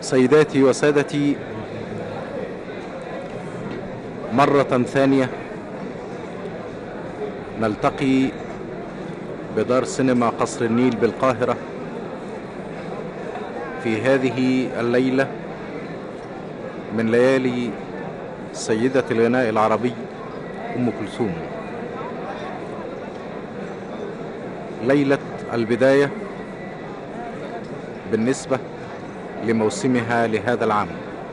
سيداتي وسادتي مرة ثانية نلتقي بدار سينما قصر النيل بالقاهرة في هذه الليلة من ليالي سيدة الغناء العربي أم كلثوم ليلة البداية بالنسبة لموسمها لهذا العام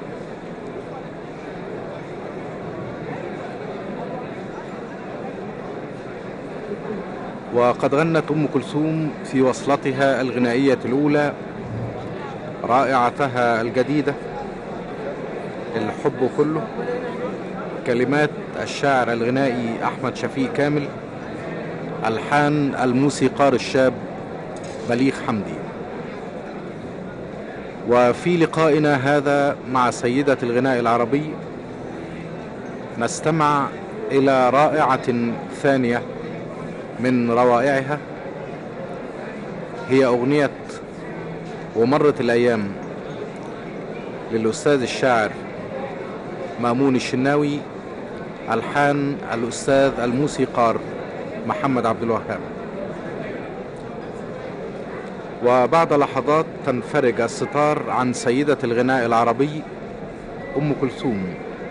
وقد غنت أم كلثوم في وصلتها الغنائية الأولى رائعتها الجديدة الحب كله كلمات الشاعر الغنائي أحمد شفيق كامل ألحان الموسيقار الشاب بليغ حمدي وفي لقائنا هذا مع سيدة الغناء العربي نستمع إلى رائعة ثانية من روائعها هي أغنية ومرت الأيام للأستاذ الشاعر مامون الشناوي ألحان الأستاذ الموسيقار محمد عبد الوهاب وبعد لحظات تنفرج الستار عن سيدة الغناء العربي أم كلثوم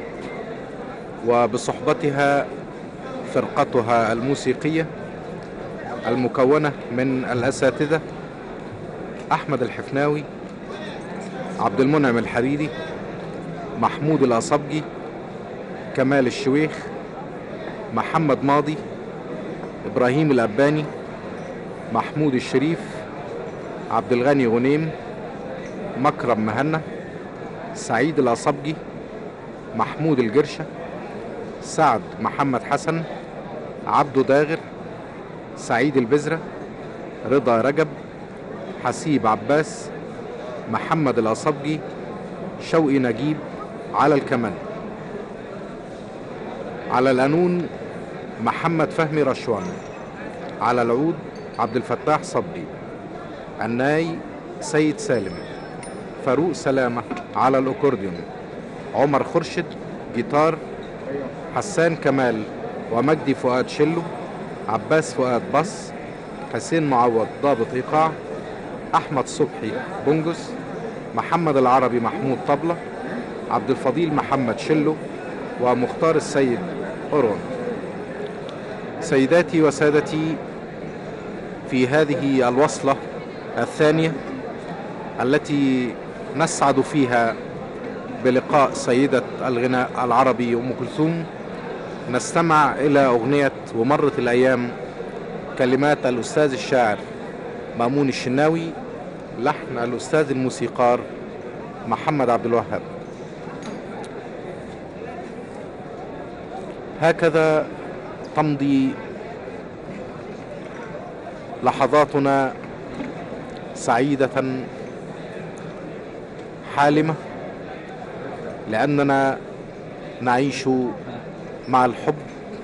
وبصحبتها فرقتها الموسيقية المكونة من الأساتذة أحمد الحفناوي عبد المنعم الحريري محمود الأصبجي كمال الشويخ محمد ماضي إبراهيم الأباني محمود الشريف عبد الغني غنيم مكرم مهنا سعيد الأصبجي محمود الجرشة سعد محمد حسن عبده داغر سعيد البزرة رضا رجب حسيب عباس محمد الأصبجي شوقي نجيب على الكمان على القانون محمد فهمي رشوان على العود عبد الفتاح صبري الناي سيد سالم فاروق سلامة على الأكورديون عمر خرشد جيتار حسان كمال ومجدي فؤاد شلو عباس فؤاد بص حسين معوض ضابط إيقاع أحمد صبحي بنجس محمد العربي محمود طبلة عبد الفضيل محمد شلو ومختار السيد أورون سيداتي وسادتي في هذه الوصلة الثانية التي نسعد فيها بلقاء سيدة الغناء العربي أم كلثوم نستمع إلى أغنية ومرت الأيام كلمات الأستاذ الشاعر مامون الشناوي لحن الأستاذ الموسيقار محمد عبد الوهاب هكذا تمضي لحظاتنا سعيدة حالمة لأننا نعيش مع الحب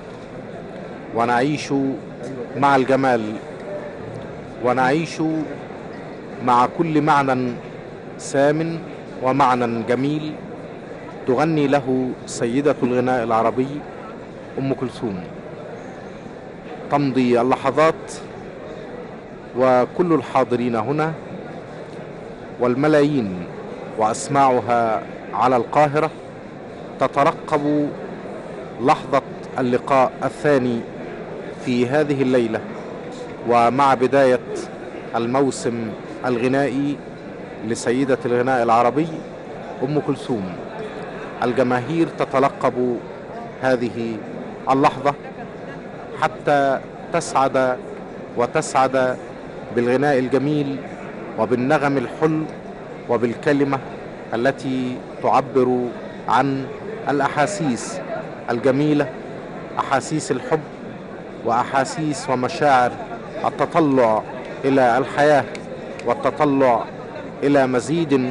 ونعيش مع الجمال ونعيش مع كل معنى سام ومعنى جميل تغني له سيدة الغناء العربي أم كلثوم تمضي اللحظات وكل الحاضرين هنا والملايين وأسماعها على القاهرة تترقب لحظة اللقاء الثاني في هذه الليلة ومع بداية الموسم الغنائي لسيدة الغناء العربي أم كلثوم الجماهير تتلقب هذه اللحظة حتى تسعد وتسعد بالغناء الجميل وبالنغم الحلو وبالكلمة التي تعبر عن الأحاسيس الجميلة أحاسيس الحب وأحاسيس ومشاعر التطلع إلى الحياة والتطلع إلى مزيد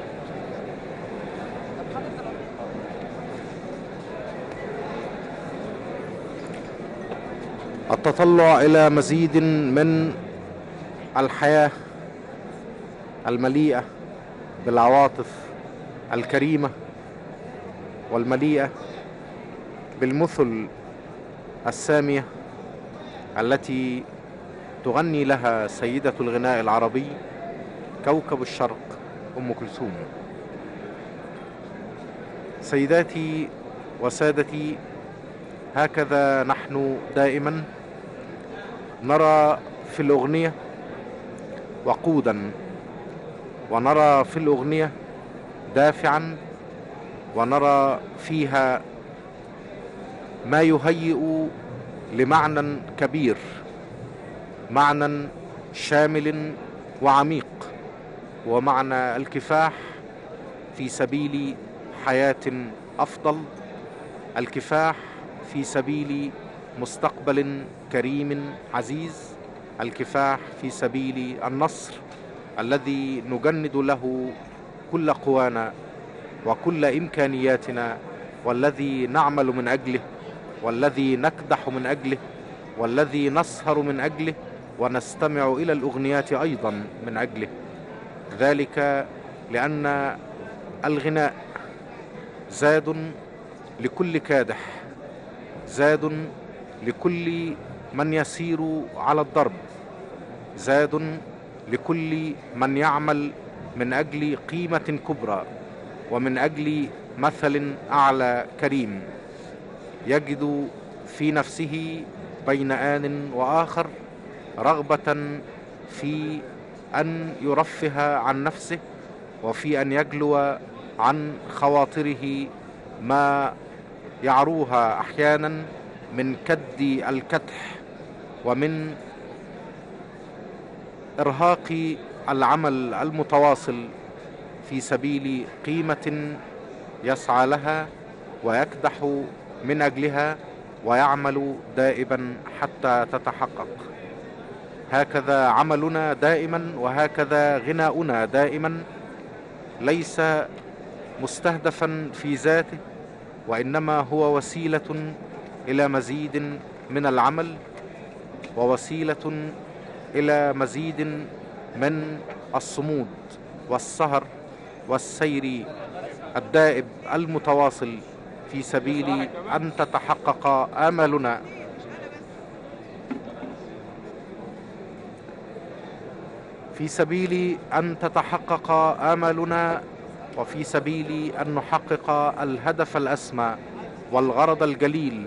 التطلع إلى مزيد من الحياة المليئة بالعواطف الكريمة والمليئة بالمثل السامية التي تغني لها سيدة الغناء العربي كوكب الشرق أم كلثوم سيداتي وسادتي هكذا نحن دائما نرى في الأغنية وقودا ونرى في الأغنية دافعا ونرى فيها ما يهيئ لمعنى كبير معنى شامل وعميق ومعنى الكفاح في سبيل حياة أفضل الكفاح في سبيل مستقبل كريم عزيز الكفاح في سبيل النصر الذي نجند له كل قوانا وكل إمكانياتنا والذي نعمل من أجله والذي نكدح من أجله والذي نسهر من أجله ونستمع إلى الأغنيات أيضا من أجله ذلك لأن الغناء زاد لكل كادح زاد لكل من يسير على الضرب زاد لكل من يعمل من أجل قيمة كبرى ومن أجل مثل أعلى كريم يجد في نفسه بين آن وآخر رغبة في أن يرفه عن نفسه وفي أن يجلو عن خواطره ما يعروها أحيانا من كد الكدح ومن إرهاق العمل المتواصل في سبيل قيمة يسعى لها ويكدح من أجلها ويعمل دائما حتى تتحقق هكذا عملنا دائما وهكذا غناؤنا دائما ليس مستهدفا في ذاته وإنما هو وسيلة إلى مزيد من العمل ووسيلة إلى مزيد من الصمود والسهر والسير الدائب المتواصل في سبيل أن تتحقق آمالنا في سبيل أن تتحقق آمالنا وفي سبيل أن نحقق الهدف الأسمى والغرض الجليل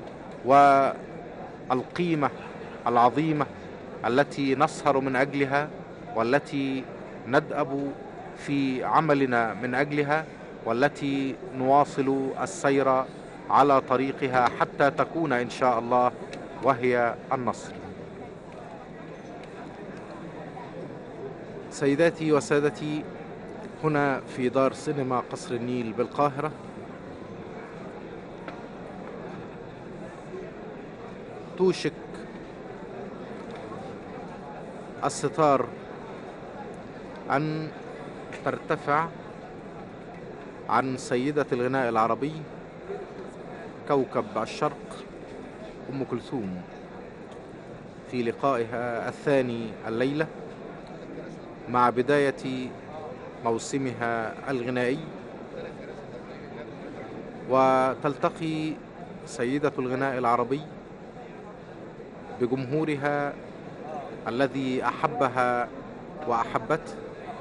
والقيمة العظيمة التي نسهر من أجلها والتي ندأب في عملنا من أجلها والتي نواصل السير على طريقها حتى تكون إن شاء الله وهي النصر سيداتي وسادتي هنا في دار سينما قصر النيل بالقاهرة توشك الستار أن ترتفع عن سيدة الغناء العربي كوكب الشرق أم كلثوم في لقائها الثاني الليلة مع بداية موسمها الغنائي وتلتقي سيدة الغناء العربي بجمهورها الذي أحبها وأحبته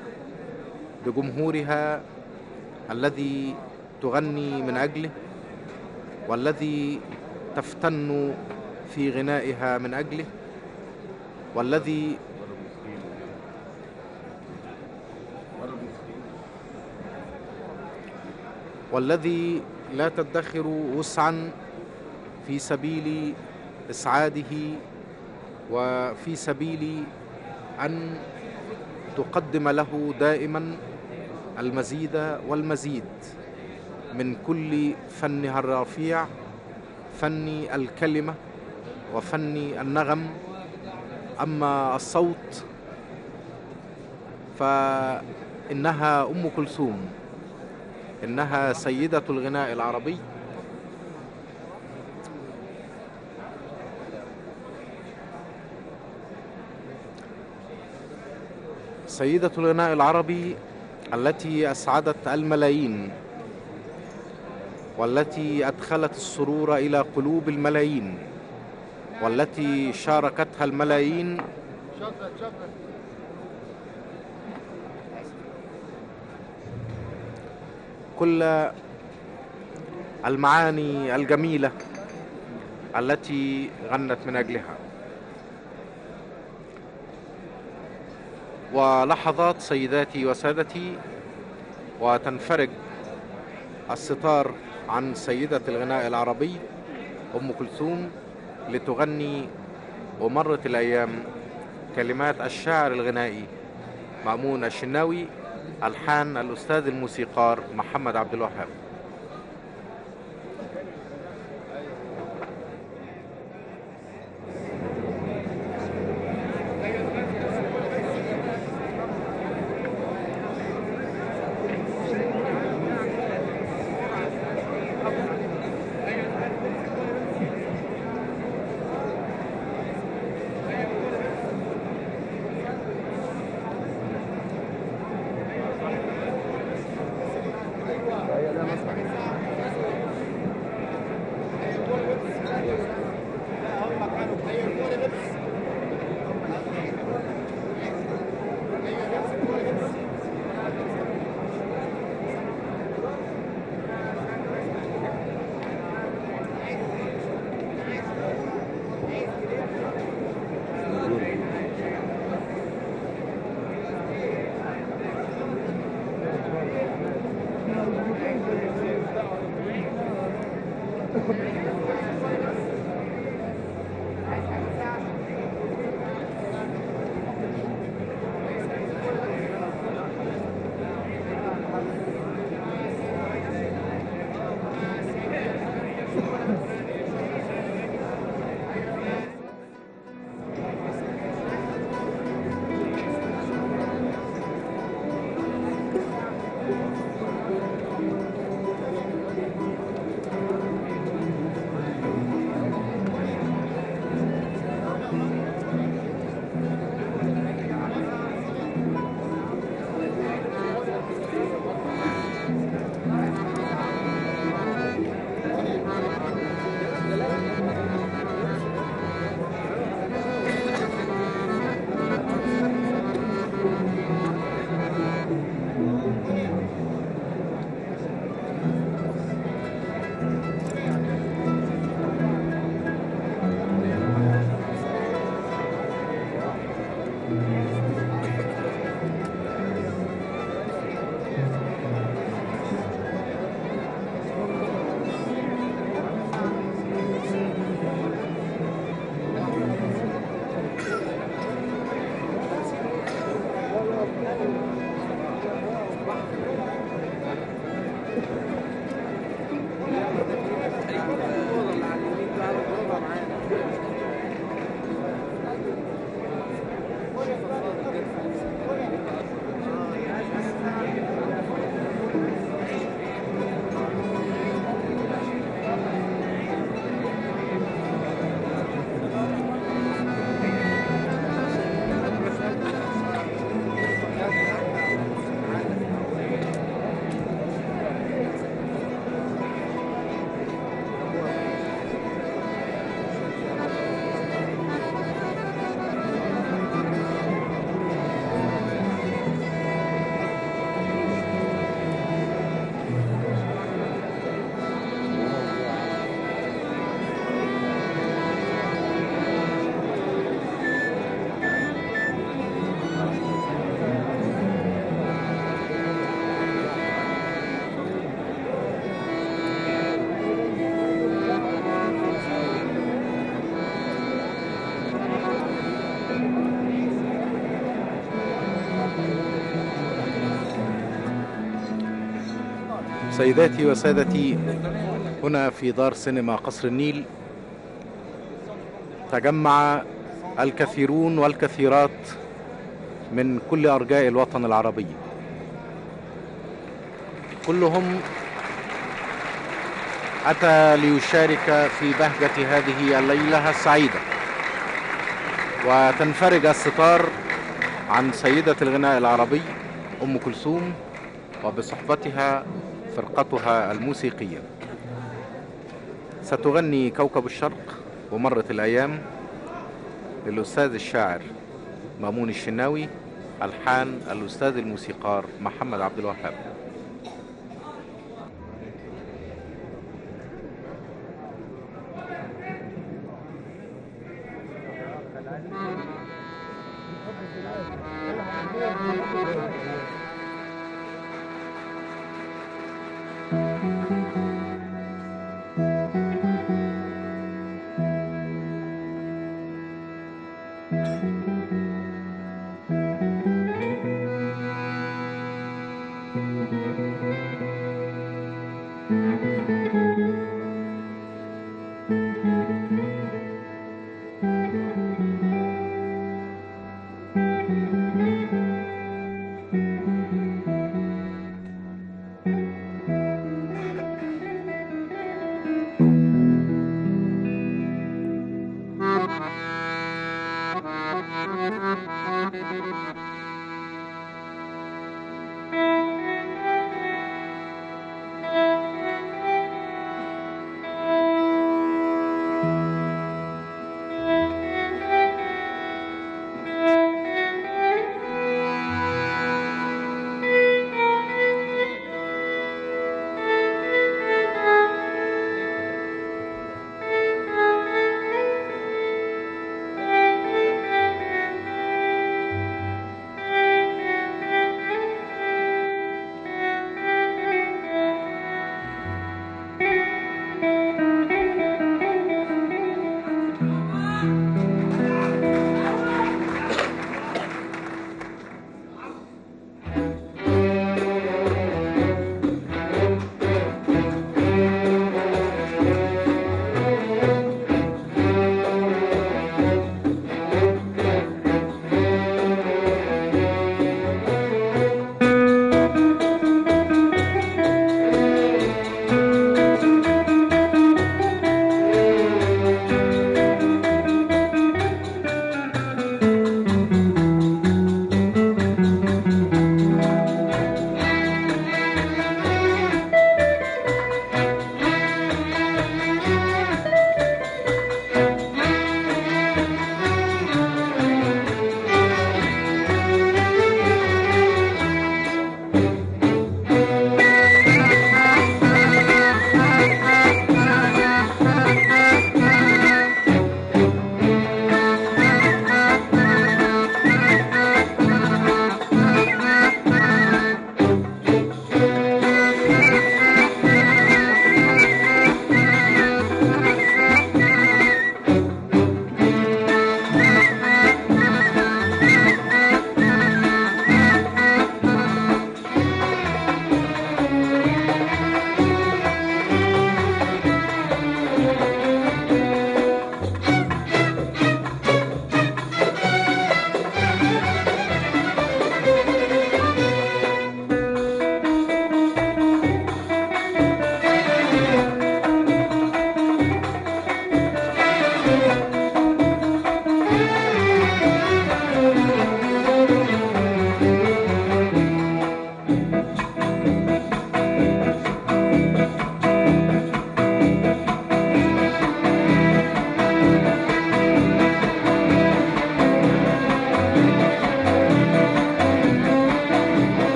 بجمهورها الذي تغني من أجله والذي تفتن في غنائها من أجله والذي والذي لا تدخر وسعا في سبيل إسعاده وفي سبيل أن تقدم له دائما المزيد والمزيد من كل فنها الرفيع فن الكلمة وفن النغم أما الصوت فإنها أم كلثوم إنها سيدة الغناء العربي سيدة الغناء العربي التي اسعدت الملايين والتي ادخلت السرور الى قلوب الملايين والتي شاركتها الملايين كل المعاني الجميله التي غنت من اجلها ولحظات سيداتي وسادتي وتنفرج الستار عن سيدة الغناء العربي أم كلثوم لتغني ومرت الأيام كلمات الشاعر الغنائي مأمون الشناوي ألحان الأستاذ الموسيقار محمد عبد الوهاب سيداتي وسادتي هنا في دار سينما قصر النيل تجمع الكثيرون والكثيرات من كل ارجاء الوطن العربي كلهم اتى ليشارك في بهجه هذه الليله السعيده وتنفرج الستار عن سيده الغناء العربي ام كلثوم وبصحبتها فرقتها الموسيقية ستغني كوكب الشرق ومرت الأيام للأستاذ الشاعر مامون الشناوي ألحان الأستاذ الموسيقار محمد عبد الوهاب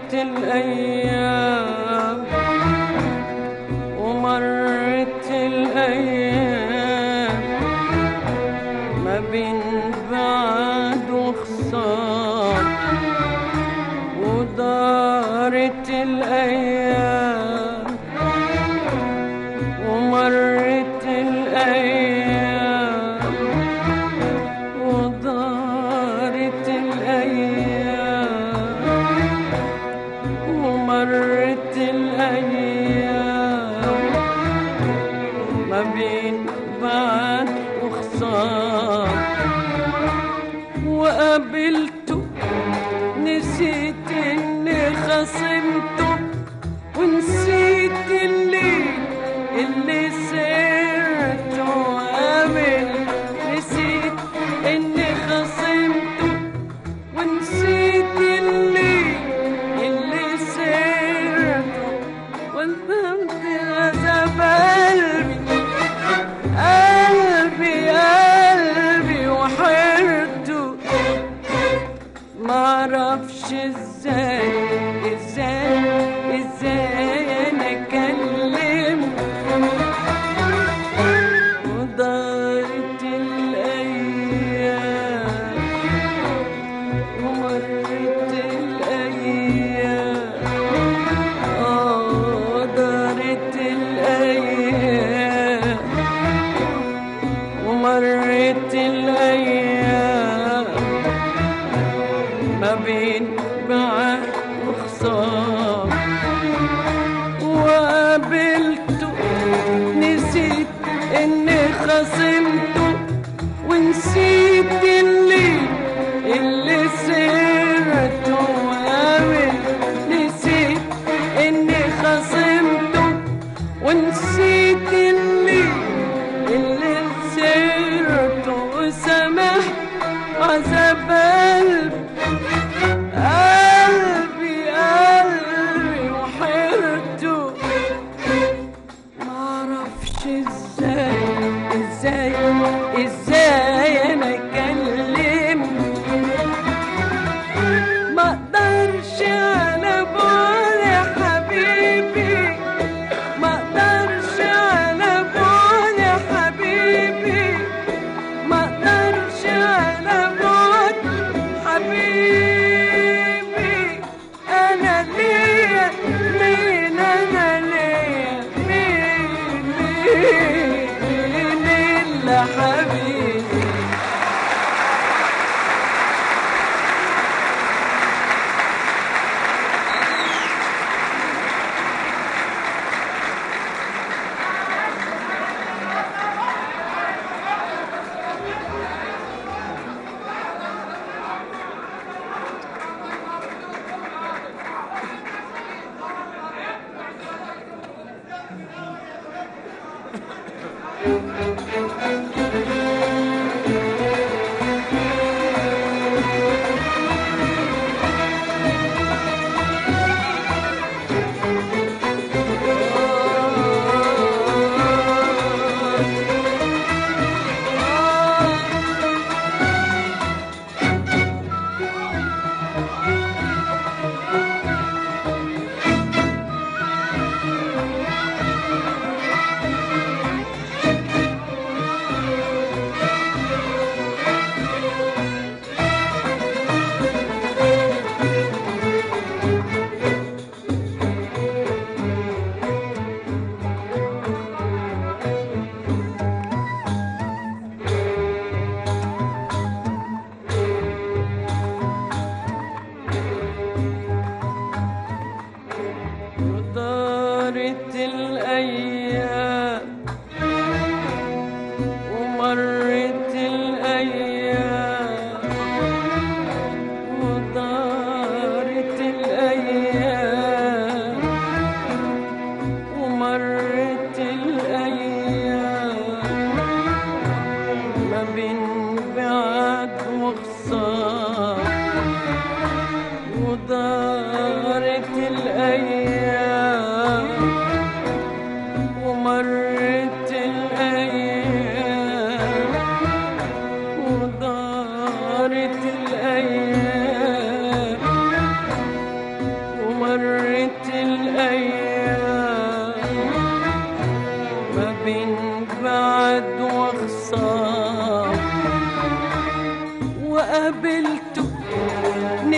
ومرت الأيام ومرت الأيام ما بين بعد وخصام ودارت الأيام ومرت الأيام ودارت الأيام ومرت الأيام ما بين بعد وخصام وقابلته نسيت اني خصمته ونسيت الليل اللي سرته وقابل نسيت اني خصمته ونسيت الليل اللي سرته والذنب غزب قلبي قلبي قلبي وحرته معرفش ازاي ازاي ازاي انا اكلمه وضاعت الايام ومرت الايام اه دارت الايام ومرت الايام ما بين بعد وخصام وقابلته نسيت اني خصمته ونسيت الليل اللي سرته وقابل نسيت اني خصمته ونسيت الليل اللي سرته وسمحت عذاب قلبي قلبي قلبي وحيرته معرفش ازاي ازاي ازاي انا اكلم ما اقدرش على بعد يا حبيبي ما اقدرش على بعد يا حبيبي ما اقدرش على بعد حبيبي انا ليا مين انا ليا مين مين مين الا حبيبي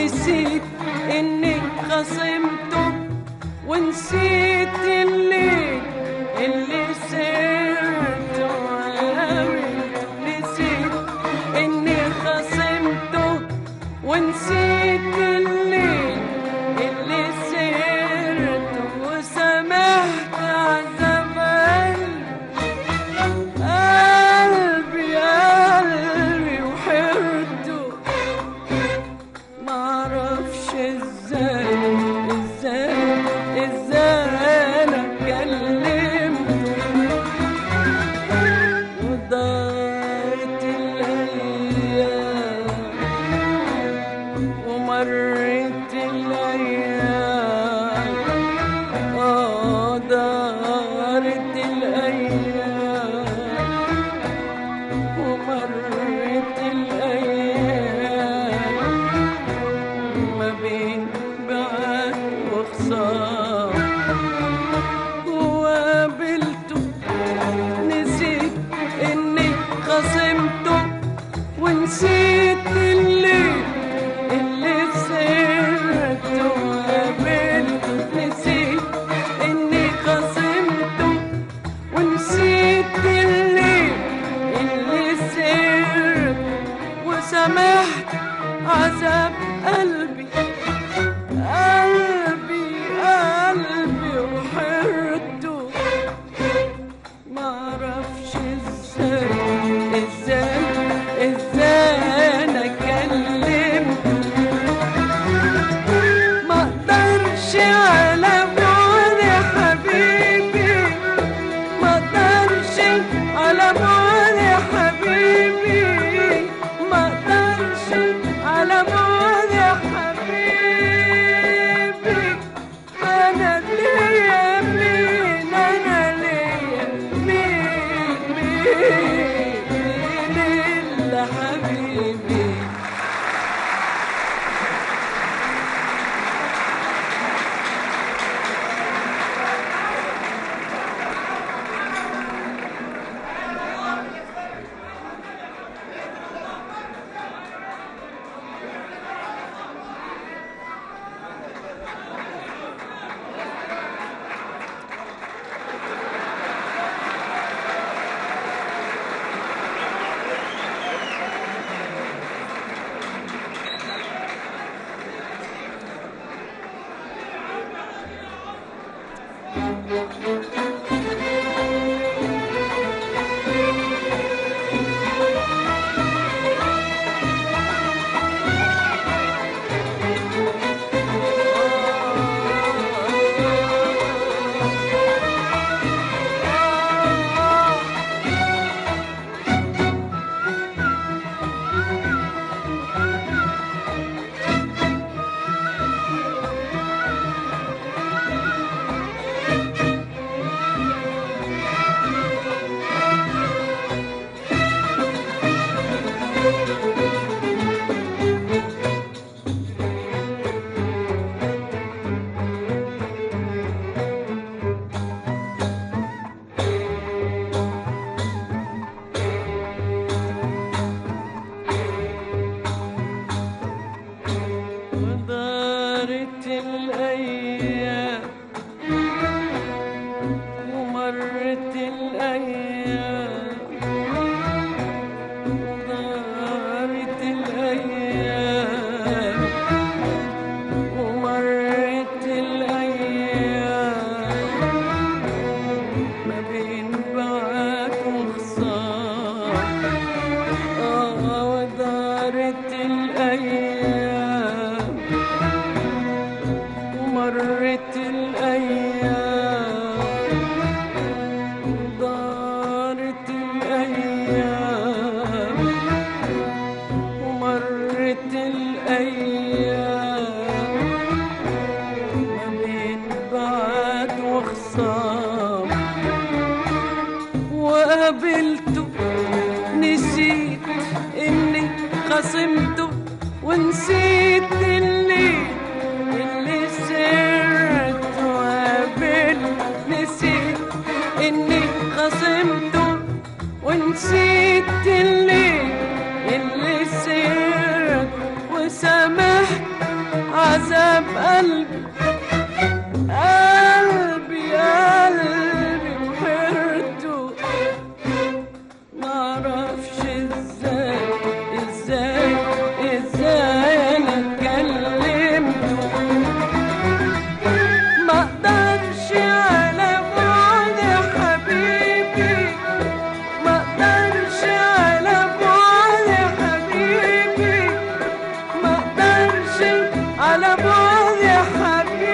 نسيت اني خصمته ونسيت الليل اللي سرت وقابلته نسيت اني خصمته ونسيت الليل اللي سرت وسمحت عذاب قلبي قلبي وحرته معرفش ازاي ازاي ازاي انا كلمته ودارت الايام ومرت الايام اه دارت الايام ومرت الأيام ما بين بعد وخسارة وقابلته نسيت إني خصمته ونسيت الليل اللي سرته وقابلته نسيت إني خصمته ونسيت الليل اللي سرت وسمحت عذاب قلبي قلبي قلبي وحرته معرفش ازاي ازاي ازاي انا كلمته ما اقدرش على بعد يا حبيبي ما اقدرش على بعد يا حبيبي ما اقدرش على بعد يا حبيبي انا ليا مين انا ليا مين مين مين الا حبيبي ودارت الأيام ومرت الأيام ودارت الأيام ومرت الأيام ما بين بعد وخسارة آه ودارت الأيام عذاب قلبي قلبي قلبي وحرته معرفش ازاي ازاي ازاي انا كلمته ما اقدرش على بعد حبيبي ما اقدرش على بعد حبيبي ما اقدرش على بعد حبيبي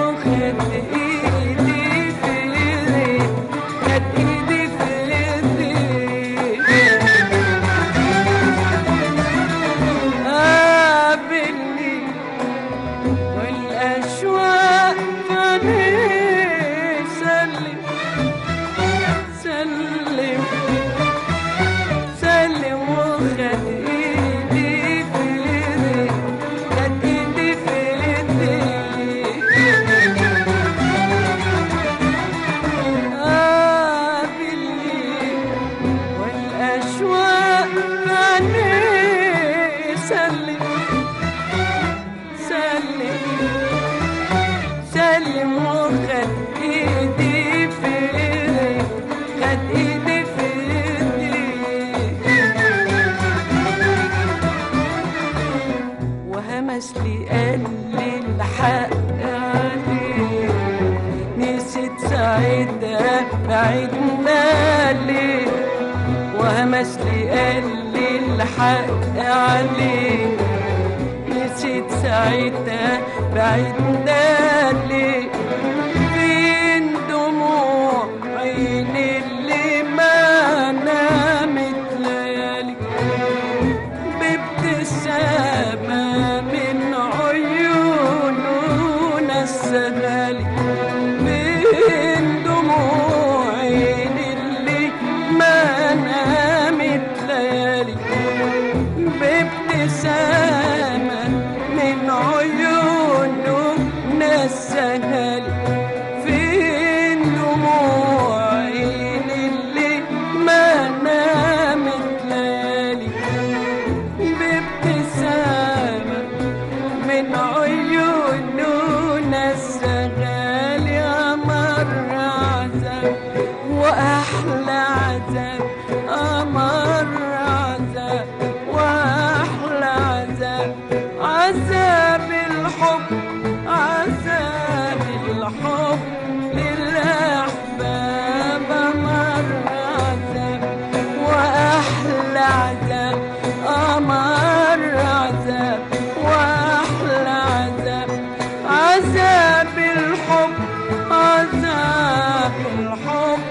وخد ايدي في ايدي خد ايدي في ايدي قابلني والاشواق فاني سلم سلم سلم وخد ايدي في ايدي خد ايدي في ايدي قابلني والاشواق فاني سلم سلم سلم وخد ايدي في ايدي خد ايدي في ايدي وهمس لي قال لي الحق عليك نسيت ساعتها بعدنا ليه وهمس لي قال لي الحق عليك نسيت ساعتها بعدنا ليه فين دموع عيني اللي ما نامت ليالي بابتسامة من عيونه نسهالي بين دموع عيني اللي ما نامت ليالي بابتسامة من عيونه نسهالي فين دموع عيني اللي ما نامت ليالي بابتسامة من عيونه نسغال يا مر عذاب وأحلى عذاب أمر عذاب وأحلى عذاب عذاب الحب عذاب الحب للأحباب أمر عذاب وأحلى عذاب أمر عذاب وأحلى عذاب عذاب الحب عذاب الحب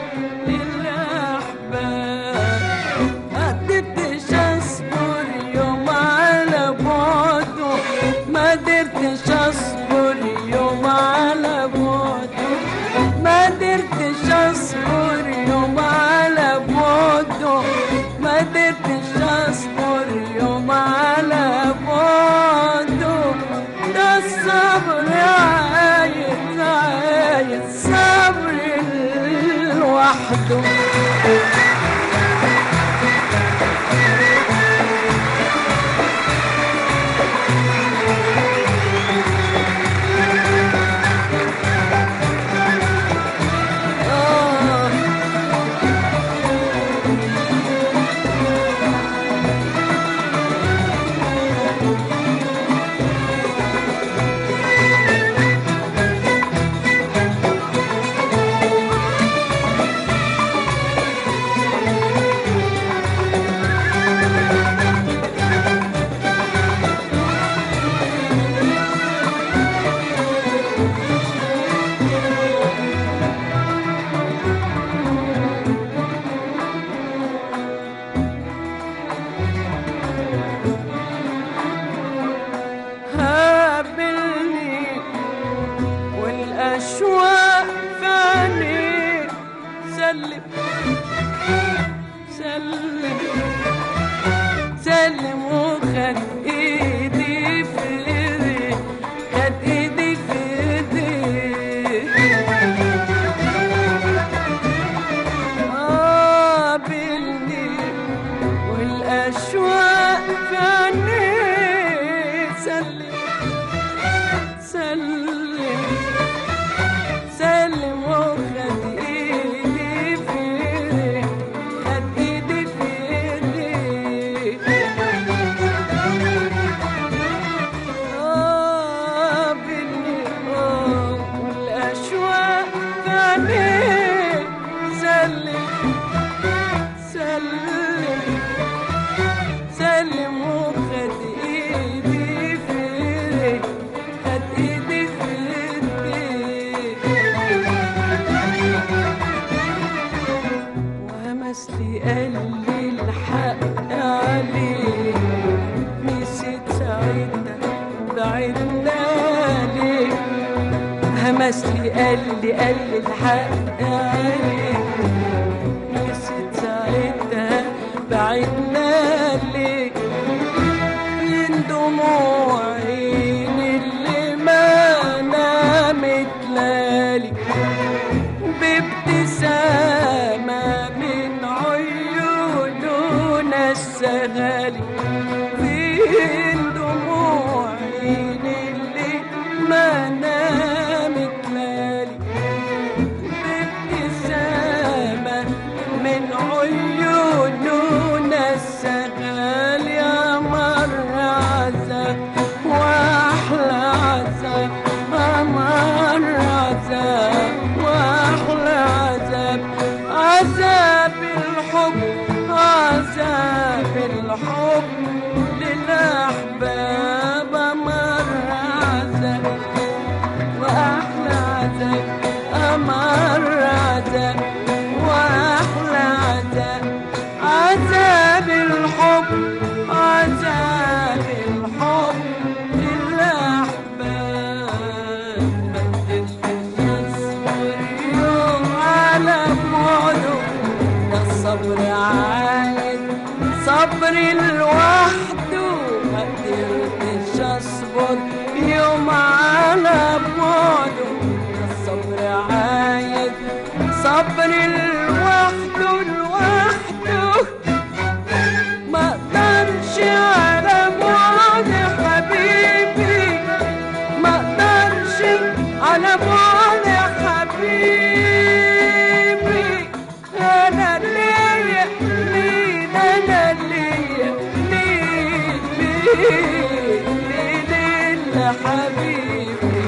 للأحباب ما قدرتش أصبر يوم على بعده ما قدرتش أصبر يوم على بعده ما قدرتش أصبر يوم على بعده ما قدرتش أصبر يوم على بعده ده الصبر عايز عايز صبر لوحده آه هابلني والأشواق فاني سلم سلم سلم وخد ايدي في ايدي خد ايدي في ايدي قابلني والأشواق فاني سلم سلم سلم وخد ايدي في ايدي خد ايدي في ايدي قال لي الحق عليه نسيت ساعتها بعدنا ليه همس لي قال لي قال لي الحق عليه نسيت ساعتها بعدنا ليه من دموع عيني اللي ما نامت لالي بابتسامة من عيوننا السهالي فين دموع عيني اللي ما نامت لالي بابتسامة من عيوننا السهال يا مر عذاب واحلى عذاب مر عذاب واحلى عذاب عذاب الحب عذاب الحب للأحباب مر عذاب واحلى عذاب امر عذاب واحلى عذاب عذاب الحب عذاب الحب للاحباب بدلت الصبر يوم على بعده ده الصبر عايز صبر لوحده ما قدرتش اصبر يوم على بعده ده الصبر عايز صبر لوحده لوحده ما اقدرش على بعد حبيبي ما اقدرش على بعد حبيبي انا ليا مين انا ليا مين مين مين الا حبيبي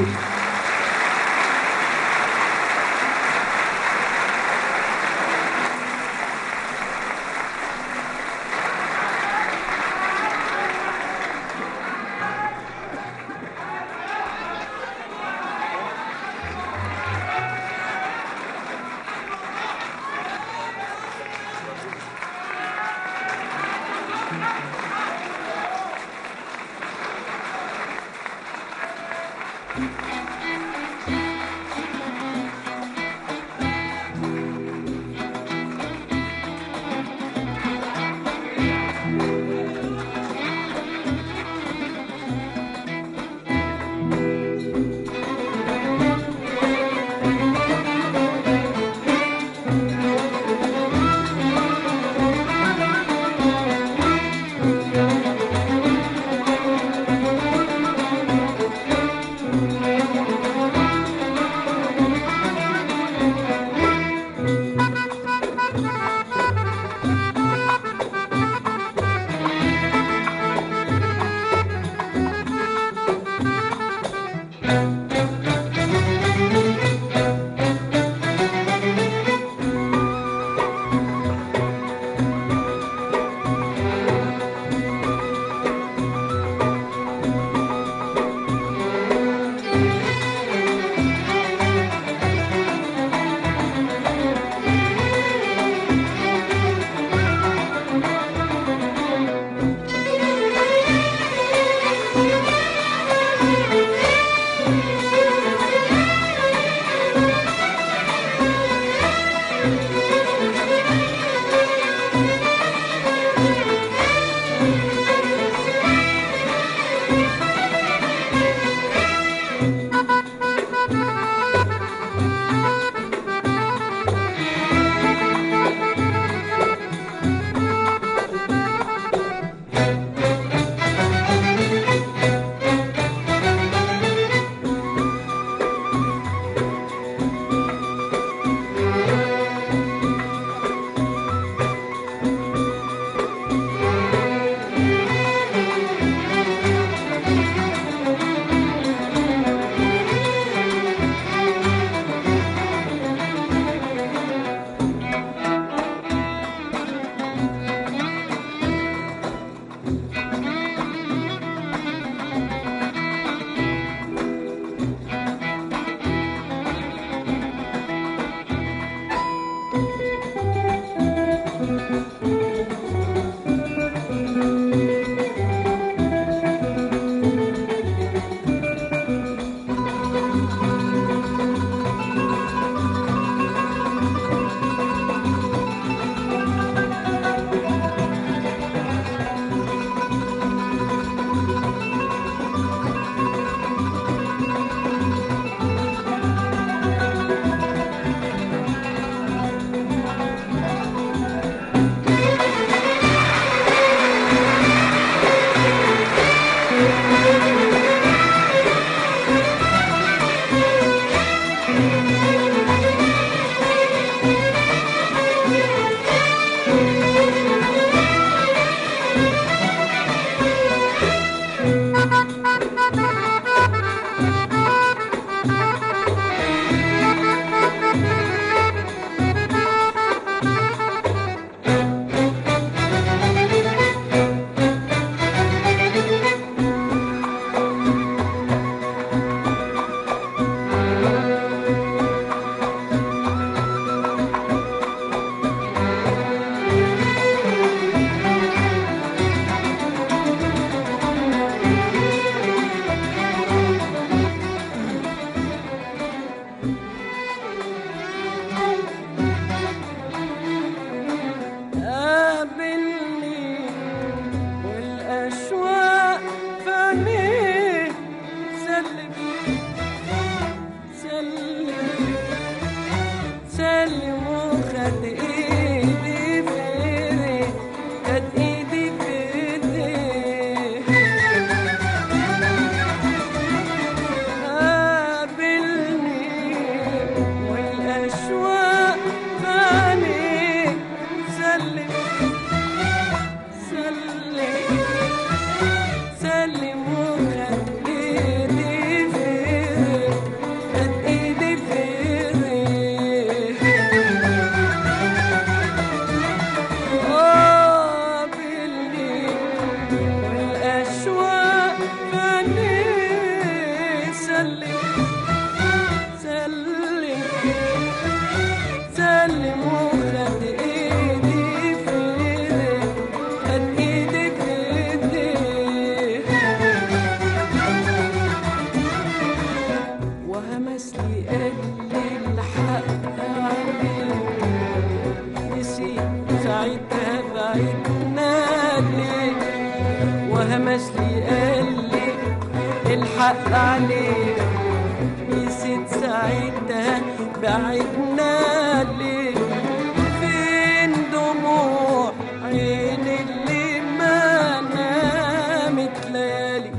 اللي الحق عليه نسيت ساعتها بعدنا ليه وهمس لي قال لي الحق عليه نسيت ساعتها بعدنا ليه فين دموع عين اللي ما نامت ليالي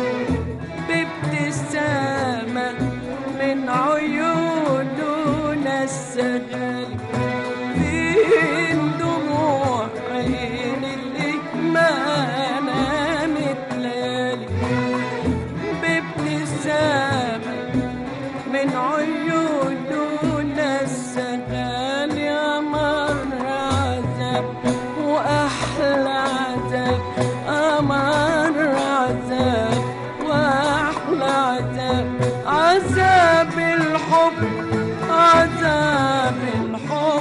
بابتسامة من عيوننا السهالي فين دموع عين اللي ما نامت ليالي بابتسامة من عيوننا السهالي أمر عذاب وأحلى عذاب أمر عذاب وأحلى عذاب عذاب الحب عذاب الحب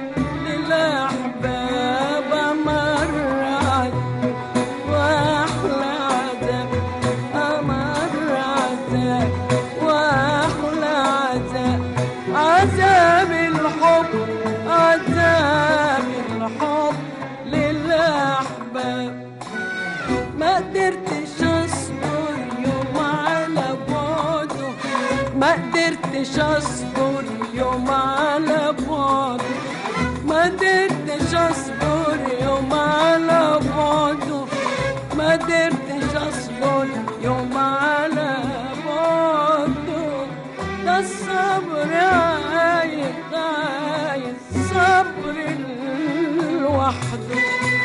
للأحباب أمر عذاب وأحلى عذاب أمر عذاب وأحلى عذاب عذاب الحب عذاب الحب للأحباب ما قدرتش اصبر يوم على بعده ما قدرتش اصبر يوم على بعده ما قدرتش اصبر يوم على بعده ما قدرتش اصبر يوم على بعده ده الصبر عايز عايز صبر لوحده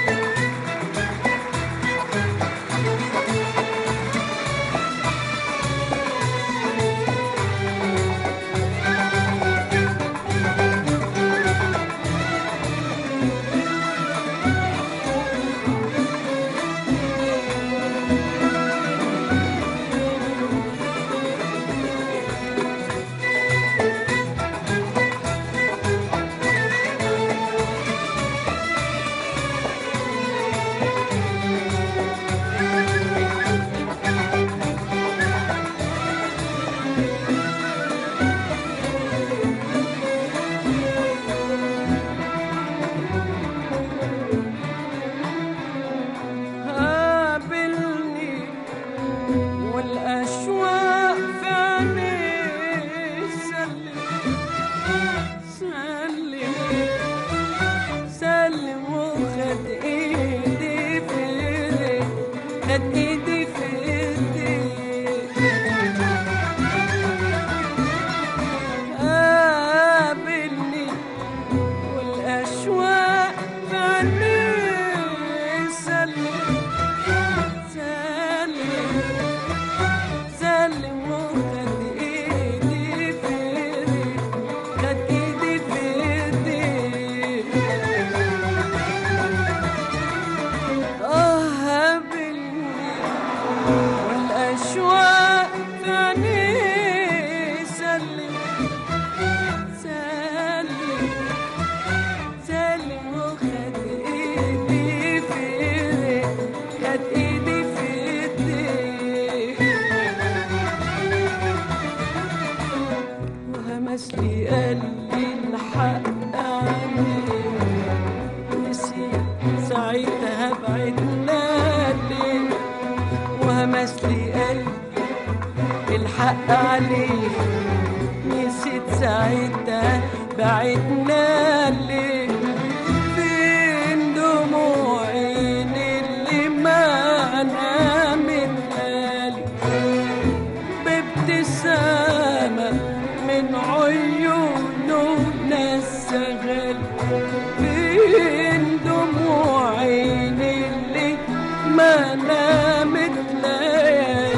قابلني والأشواق في عيني سلم سلم سلم وخد ايدي في ايدي خد ايدي في ايدي قابلني والأشواق في عيني سلم سلم سلم وخد ايدي في ايدي خد ايدي في ايدي اه قابلني والاشواق في عيني سلم سلم سلم وخد ايدي في ايدي خد ايدي في ايدي وهمس لي قال لي الحق عليه نسيت ساعتها بعدنا ليه وهمس لي قال الحق عليه نسيت ساعتها بعدنا ليه فين دموع عين اللي ما نامت ليالي بابتسامة من عيوننا السغل فين دموع عين اللي ما نامت ليالي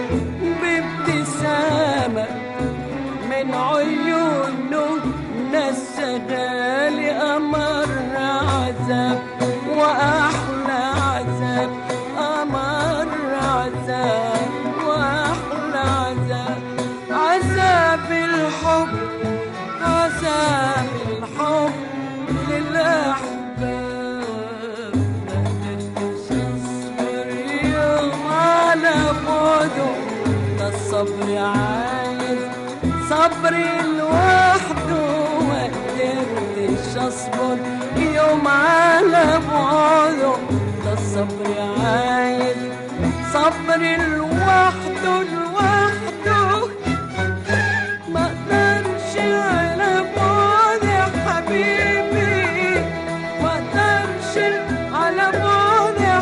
بابتسامة من عيوننا السغال أمر عذاب وأحلى عذاب أمر عذاب وأحلى عذاب عذاب الحب عذاب الحب للأحباب ما قدرتش أصبر يوم على بعده ده الصبر عايز صبر لوحده ما قدرتش اصبر يوم على بعده ده الصبر عايز صبر لوحده لوحده ما اقدرش على بعد يا حبيبي ما اقدرش على بعد يا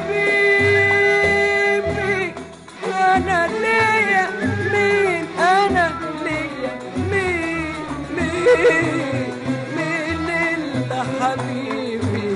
حبيبي انا ليا مين انا ليا مين مين مين الا حبيبي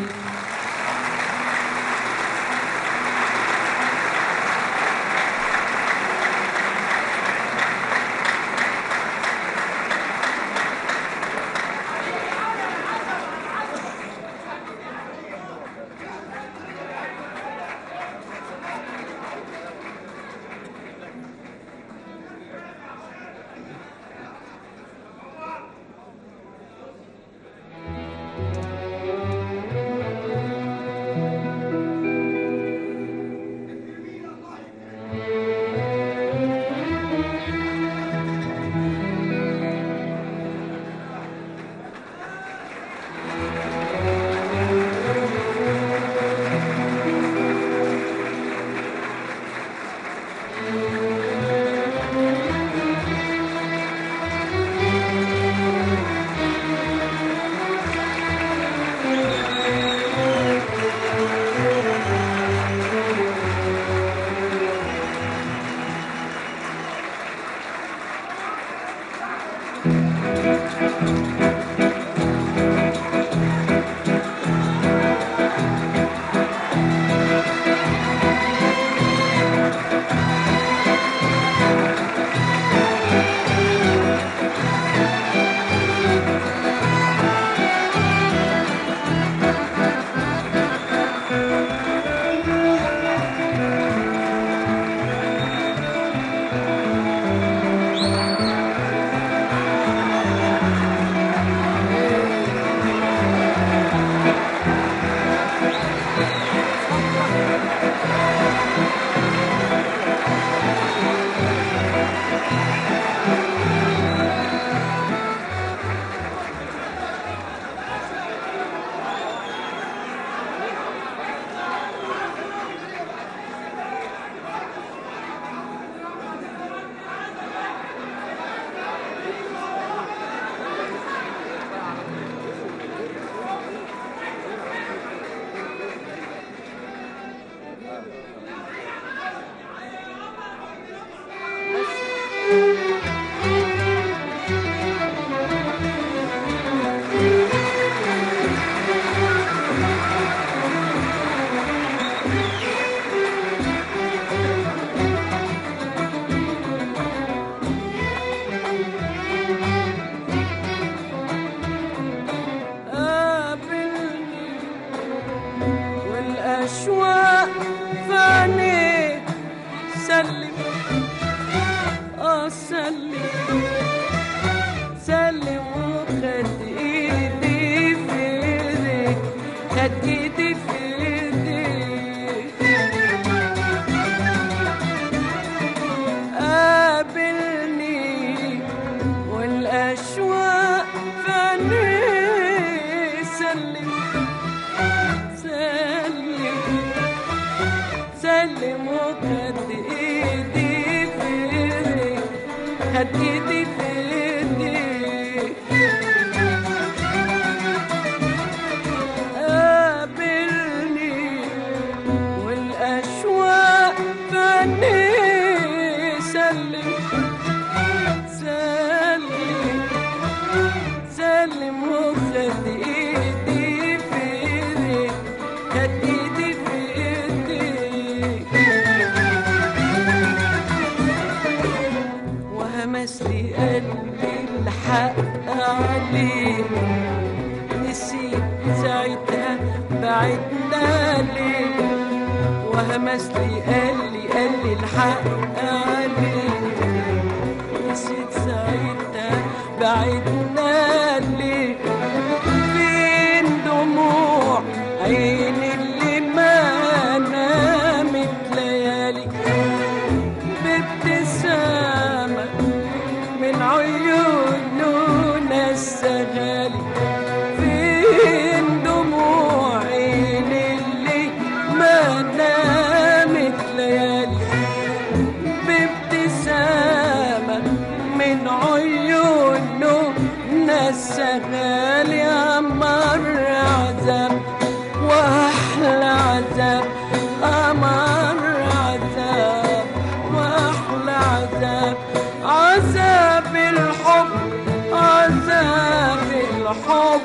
قابلني والأشواق في عينيك سلم اه سلم سلم وخد ايدي في ايديك خد ايدي في ايديك قابلني والأشواق في عينيك سلم سلم سلم وخد ايدي في ايديك خد ايدي في ايديك قابلني والأشواق في عينيك سلم سلم سلم وخد ايدي في ايديك خد ايدي في ايديك وهمس لي قلبي الحق عليك نسيت ساعتها بعدنا ليه وهمس لي قال لي قال لي الحق عليك نسيت ساعتها بعدنا ليه فين دموع عين اللي ما نامت ليالي بابتسامة من عيونه يا غالي أمر عذاب وأحلى عذاب أمر عذاب وأحلى عذاب عذاب الحب عذاب الحب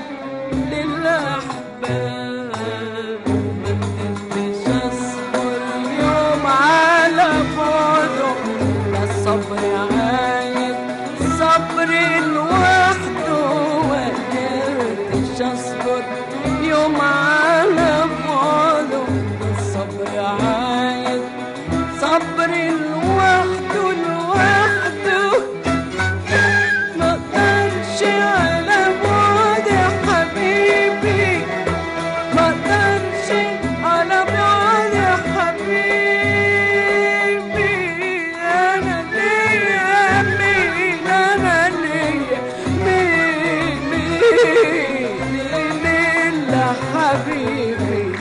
للأحباب ما قدرتش أصبر يوم على بعده ده الصبر عايز صبر لوحده ما قدرتش أصبر يوم على بعده ده الصبر عايز صبر لوحده لوحده ما اقدرش على بعد يا حبيبي ما اقدرش على بعد يا حبيبي انا ليا مين انا ليا مين مين مين يا حبيبي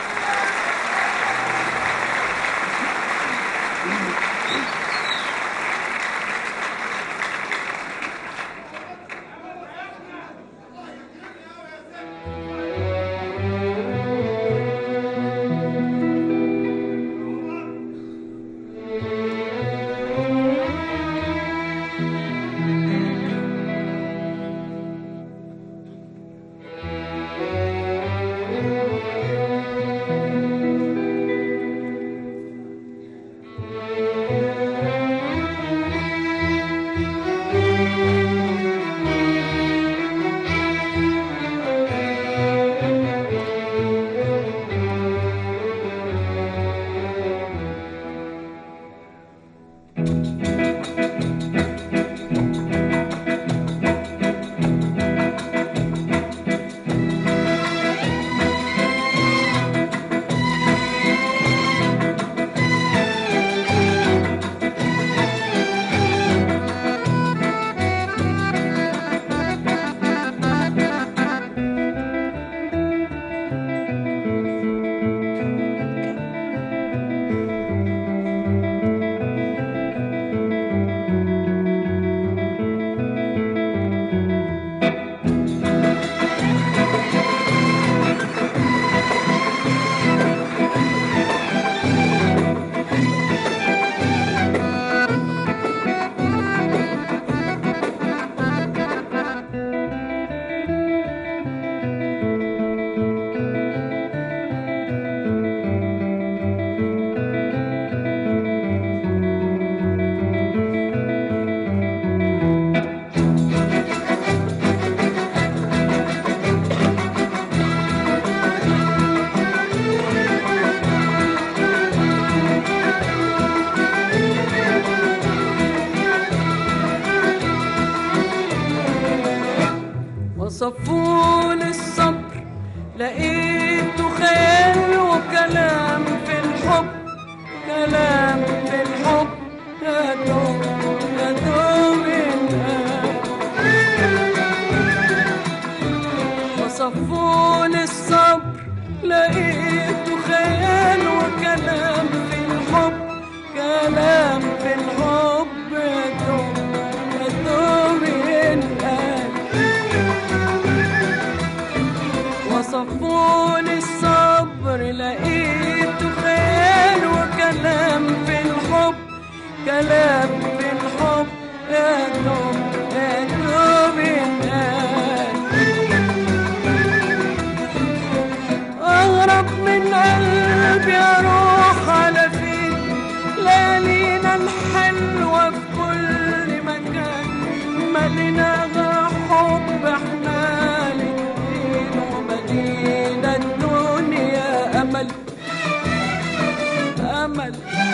وصفوا للصبر لقيته خيال وكلام في الحب كلام في الحب يا دوب يا دوب الآن. وصفوا للصبر لقيته خيال وكلام في الحب كلام في الحب يا دوب يا دوب الآن وصفوا للصبر لقيته خيال وكلام في الحب كلام في الحب يا دوب يا دوب الآن أغرب من قلبي أروح على فين ليالينا الحلوة في كل مكان مليناها حب احنا الاتنين ومدينة الدنيا أمل أمل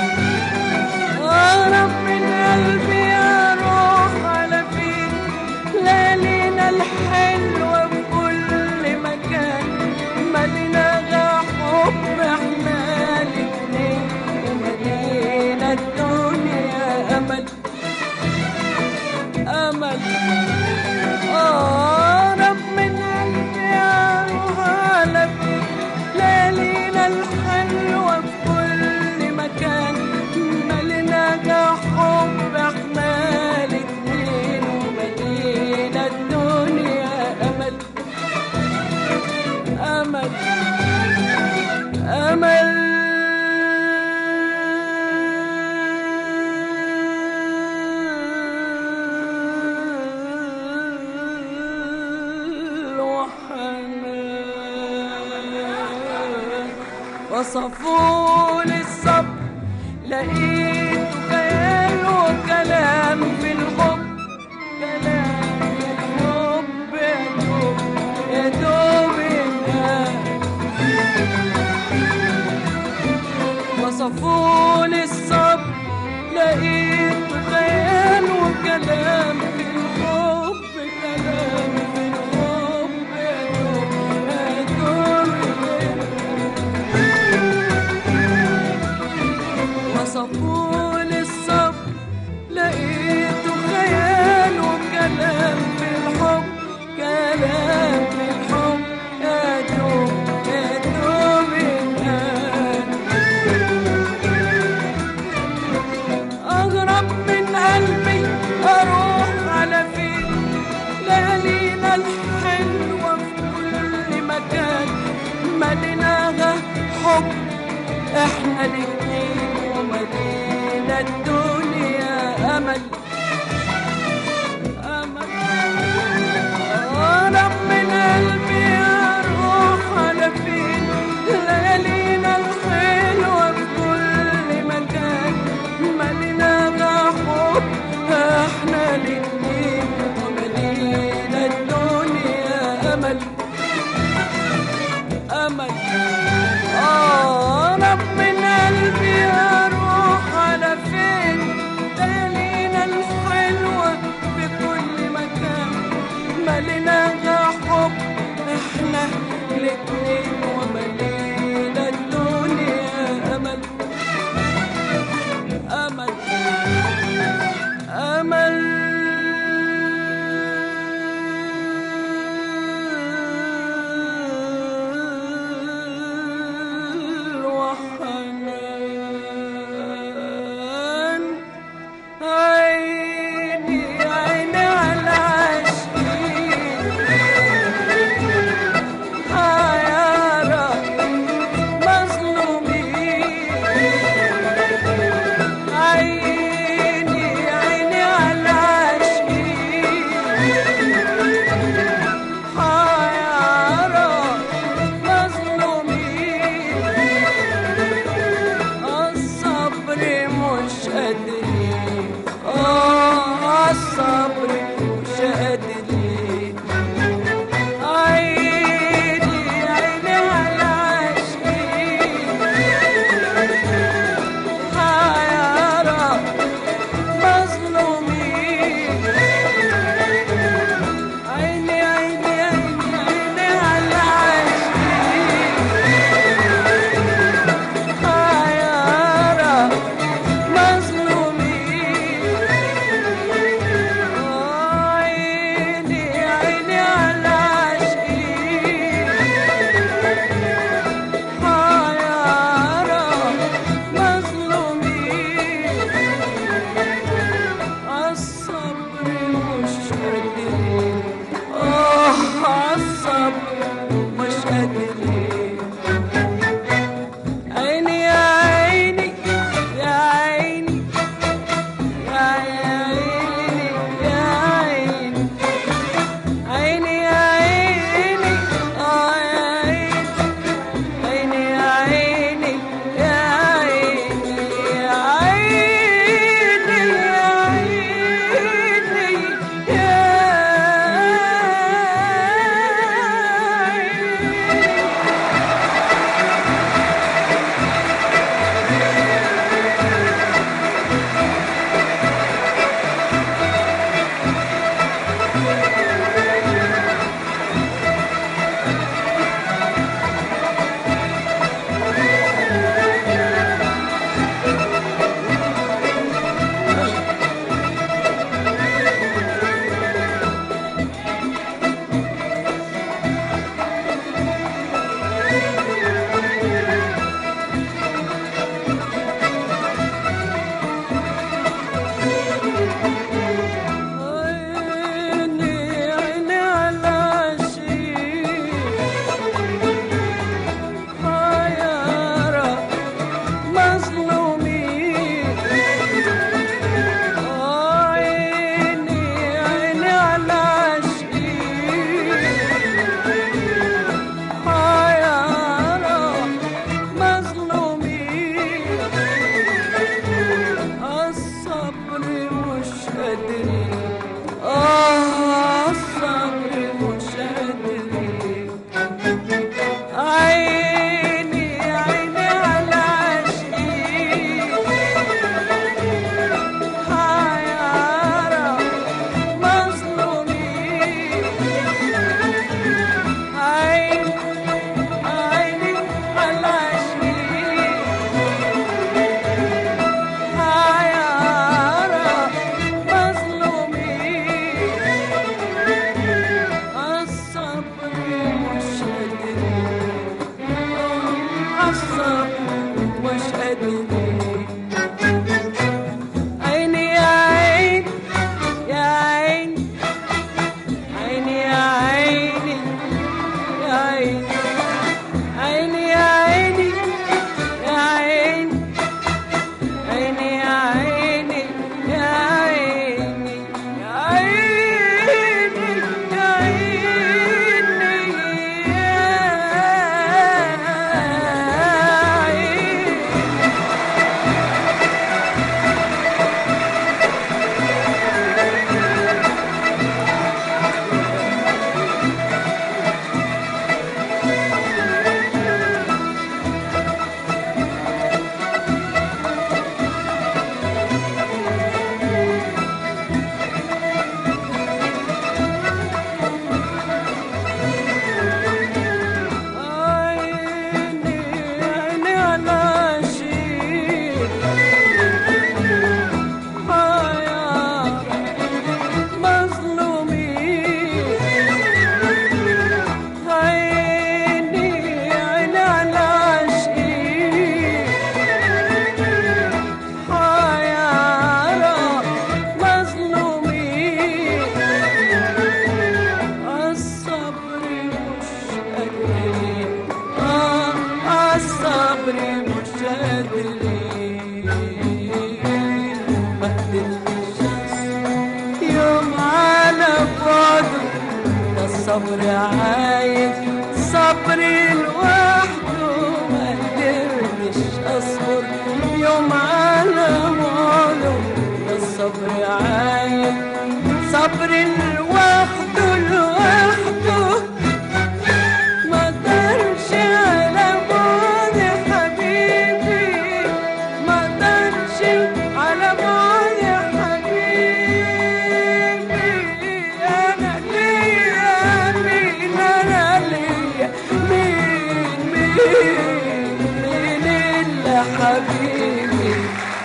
أغرب من قلبي أروح على فين ليالينا الحلوة في كل مكان مدينة حب احنا الاتنين ومدينة الدنيا أمل أمل آه وصفوا لي الصبر لقيت خيال وكلام في الحب كلام في الحب يا دوب يا دوب ينهار وصفوا لي الصبر لقيت خيال وكلام في الحب كلام في الحب يا دوب يا دوب وصفوا لي الصبر لقيت خيال وكلام في الحب كلام في الحب يا دوب يا دوب ينهار أغرب من قلبي أروح على فين ليالينا الحلوة في كل مكان مليناها حب احنا الاتنين وملينا الدنيا أمل أمل أغرب من قلبي أروح على فين ليالينا الحلوة في كل مكان ملينا حب احنا الاتنين وملينا الدنيا أمل أمل آه رب من قلبي أروح على فين ليالينا الحلوة في كل مكان مليناها حب احنا الاتنين وملينا الدنيا أمل أمل أمل وحنان عيني عيني على عشقي حيارى الصبر عايز صبر لوحده ما قدرتش اصبر يوم على بعده ده الصبر عايز صبر لوحده لوحده ما قدرش على بعد حبيبي ما قدرش على بعد حبيبي انا ليا مين انا ليا مين مين مين الا حبيبي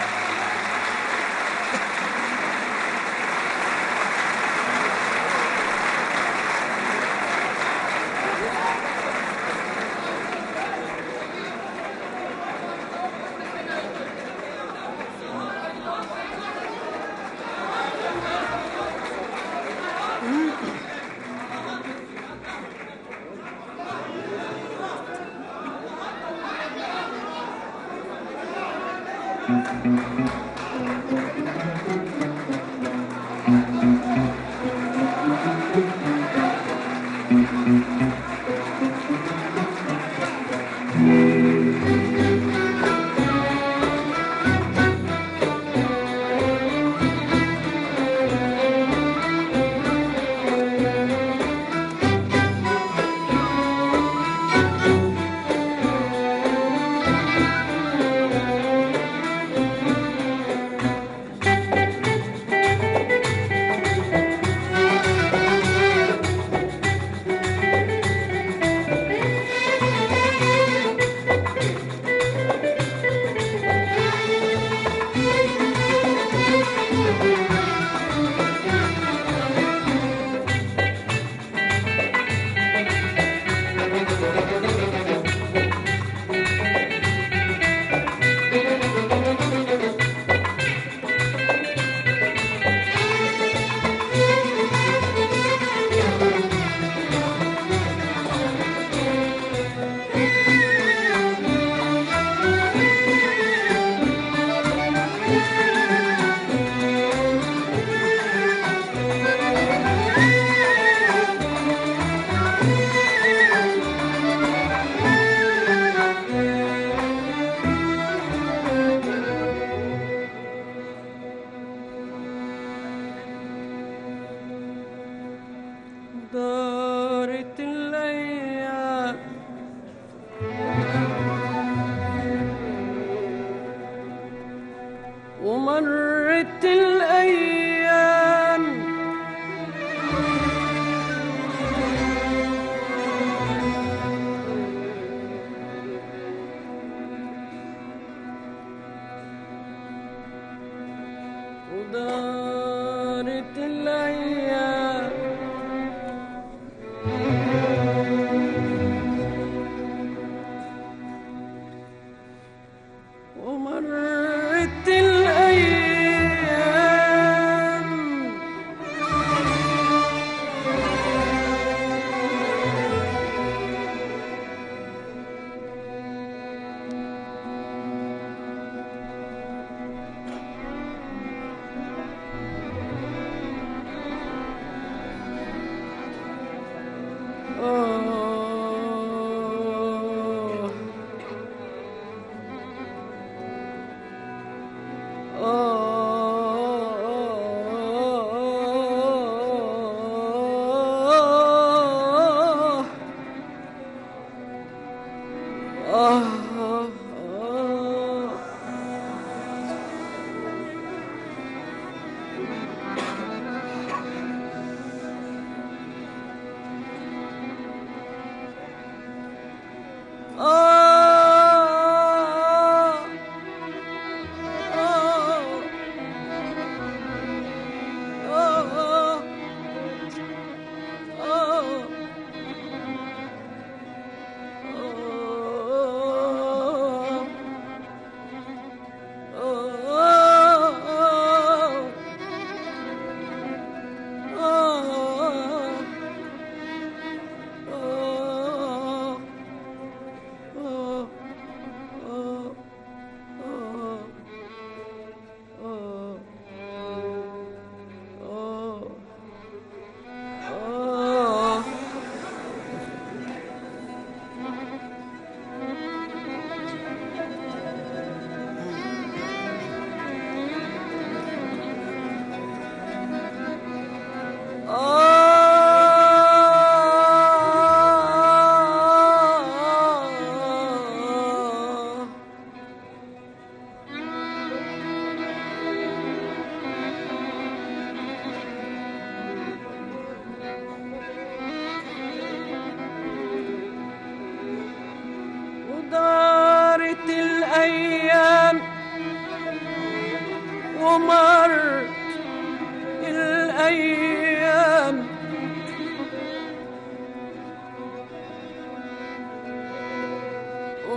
دارت الأيام ومرت الأيام ودارت الأيام ومرت الأيام آه آه آه آه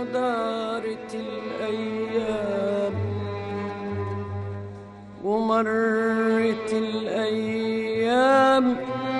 ودارت الأيام ومرت الأيام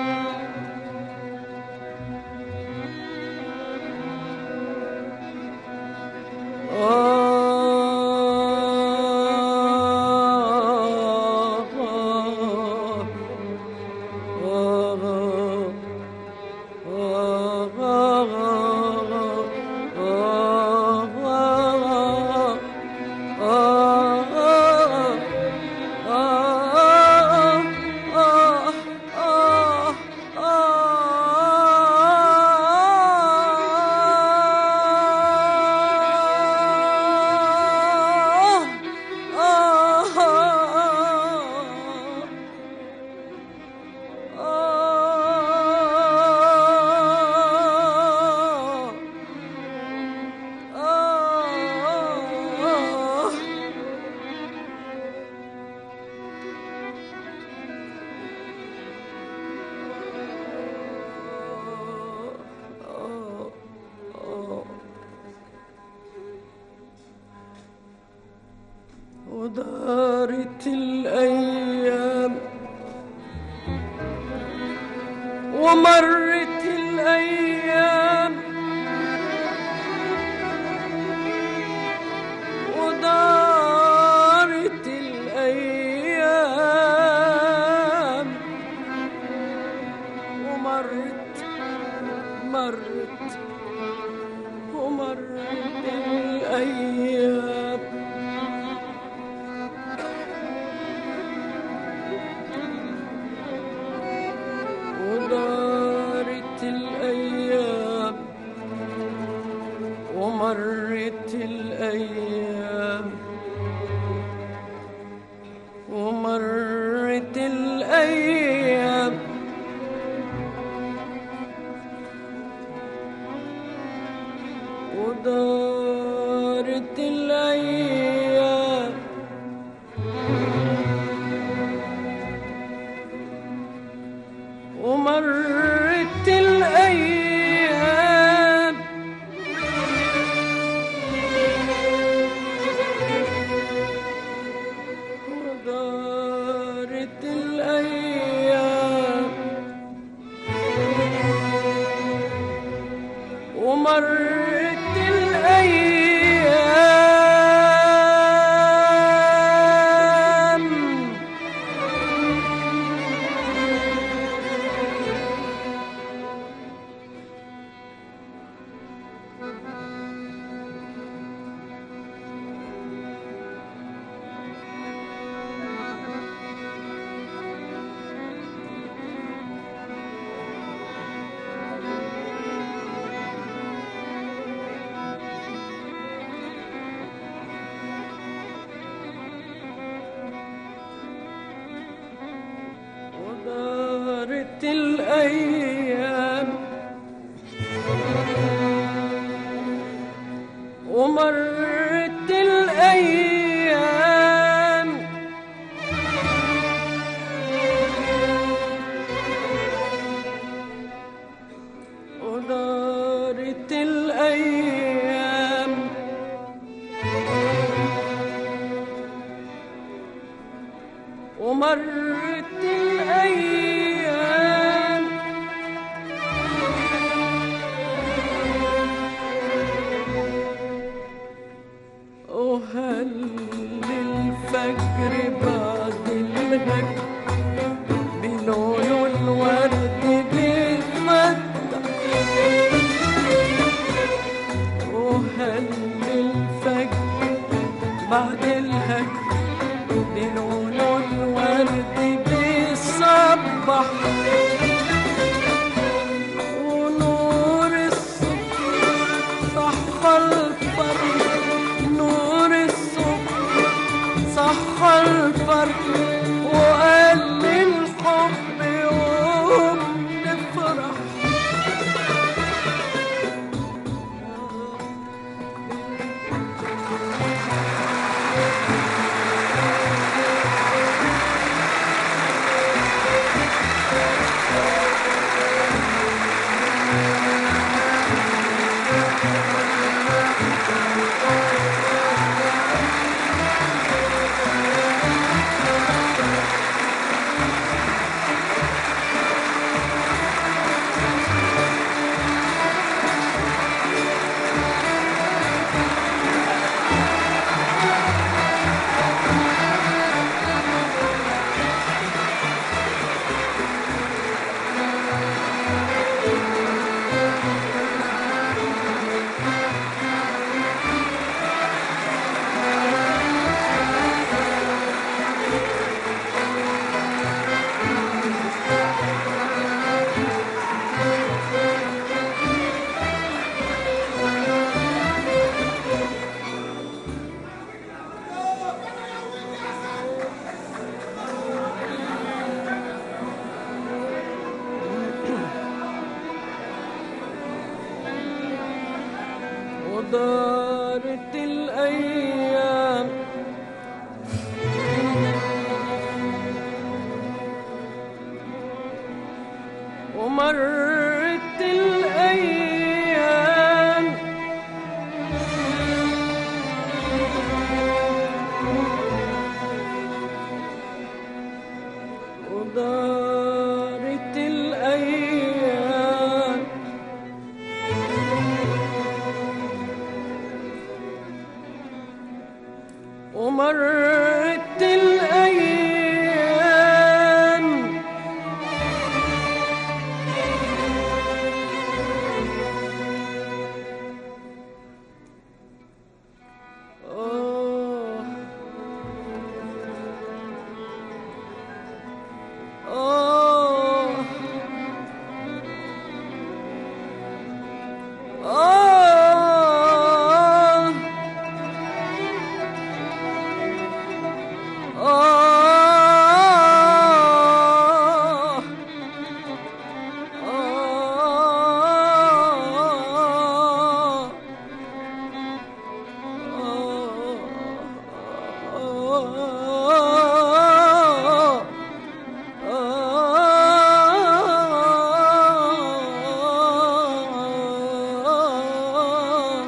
ودارت الأيام ومرت الأيام ودارت الأيام ومرت مرت ومرت الأيام ودارت الأيام ومرت الأيام ومرت الأيام ودارت الأيام ومرت الأيام ودارت الأيام ومرت الأيام ودارت الأيام ومرت الأيام ودارت الأيام ومرت الأيام آه آه آه آه آه آه آه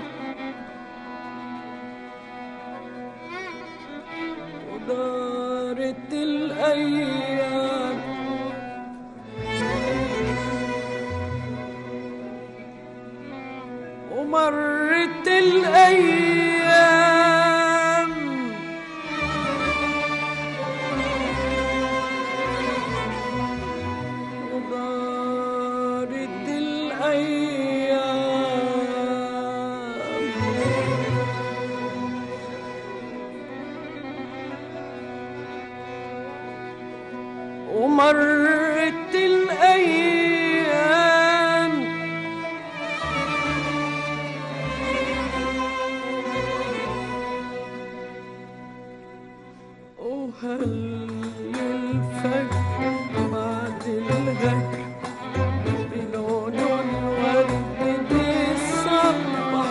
ودارت الأيام ومرت الأيام ودارت الأيام ومرت الأيام وهل الفجر بعد الهجر بلون الورد بيصبح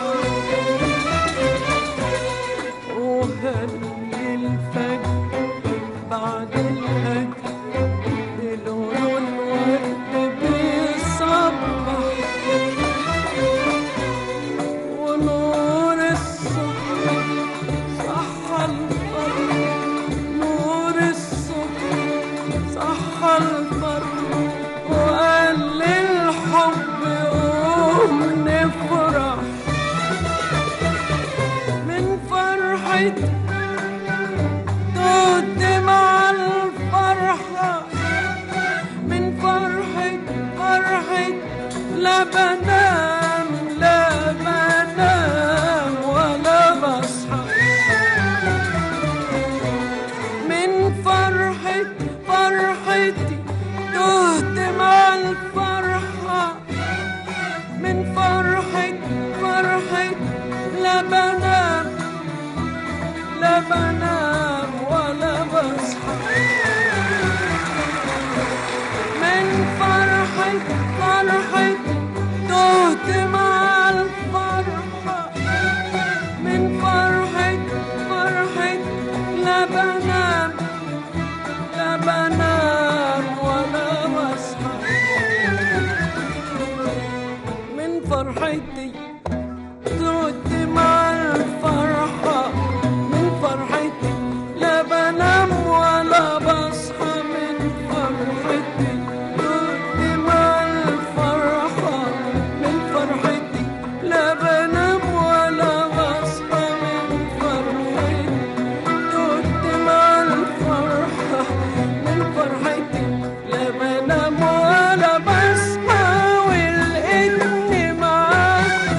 وهل الفجر بعد الهجر بلون الورد بيصبح ونور الصبح صح الفرح نور الصبح صح الفرح وقال للحب قوم نفرح من فرحة توت مع الفرحة من فرحة فرحة لا بنام لا بنام ولا بصحى من فرحة فرحتي تهت مع الفرحة من فرحة فرحة لا بنام لا بنام ولا بصحى من فرحة فرحة تهت مع الفرحة من فرحة فرحة لا بنام لا بنام ولا بصحى من فرحتي تهت مع الفرحة من فرحتي لا بنام ولا بصحى من فرحتي تهت مع الفرحة من فرحتي لا بنام ولا بصحى من فرحتي تهت مع الفرحة من فرحتي لا بنام ولا بصحى ولقيتني معاك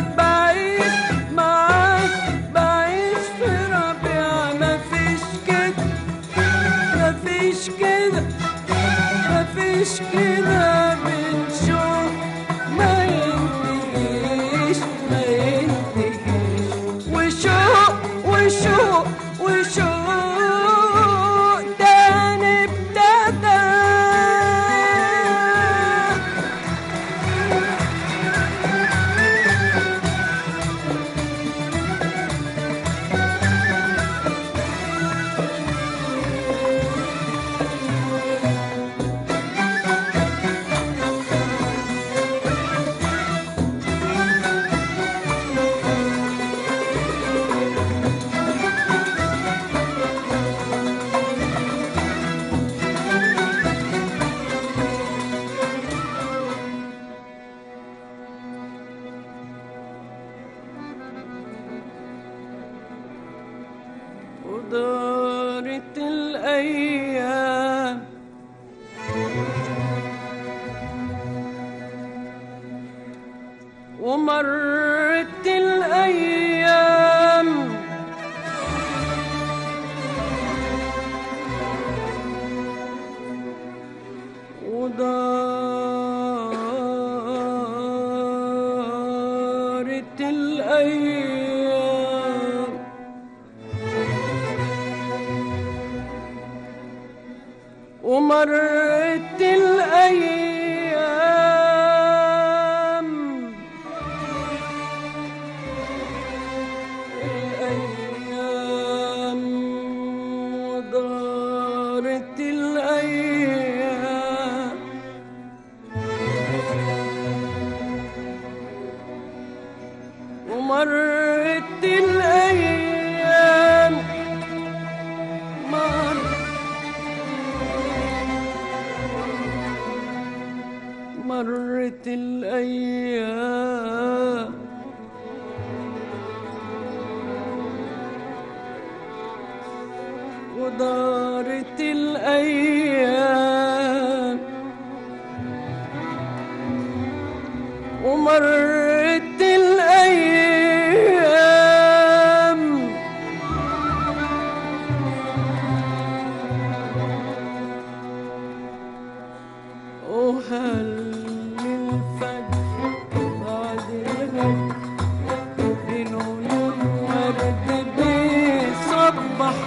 ودارت الأيام ومرت الأيام ودارت الأيام ومرت الأيام الأيام ودارت الأيام ومرت الأيام مر مرت الأيام ودارت الأيام ومرت الأيام وهل الفجر بعد الغد بلون الورد بيصبح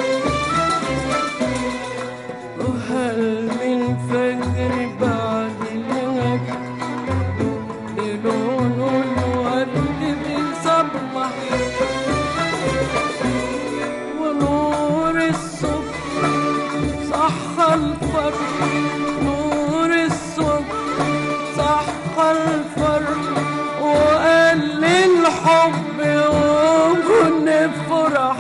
وهل الفجر بعد الغد بلون الورد بيصبح ونور الصبح صح الفرح نور الصبح صح الفرح وقال الحب وكن فرح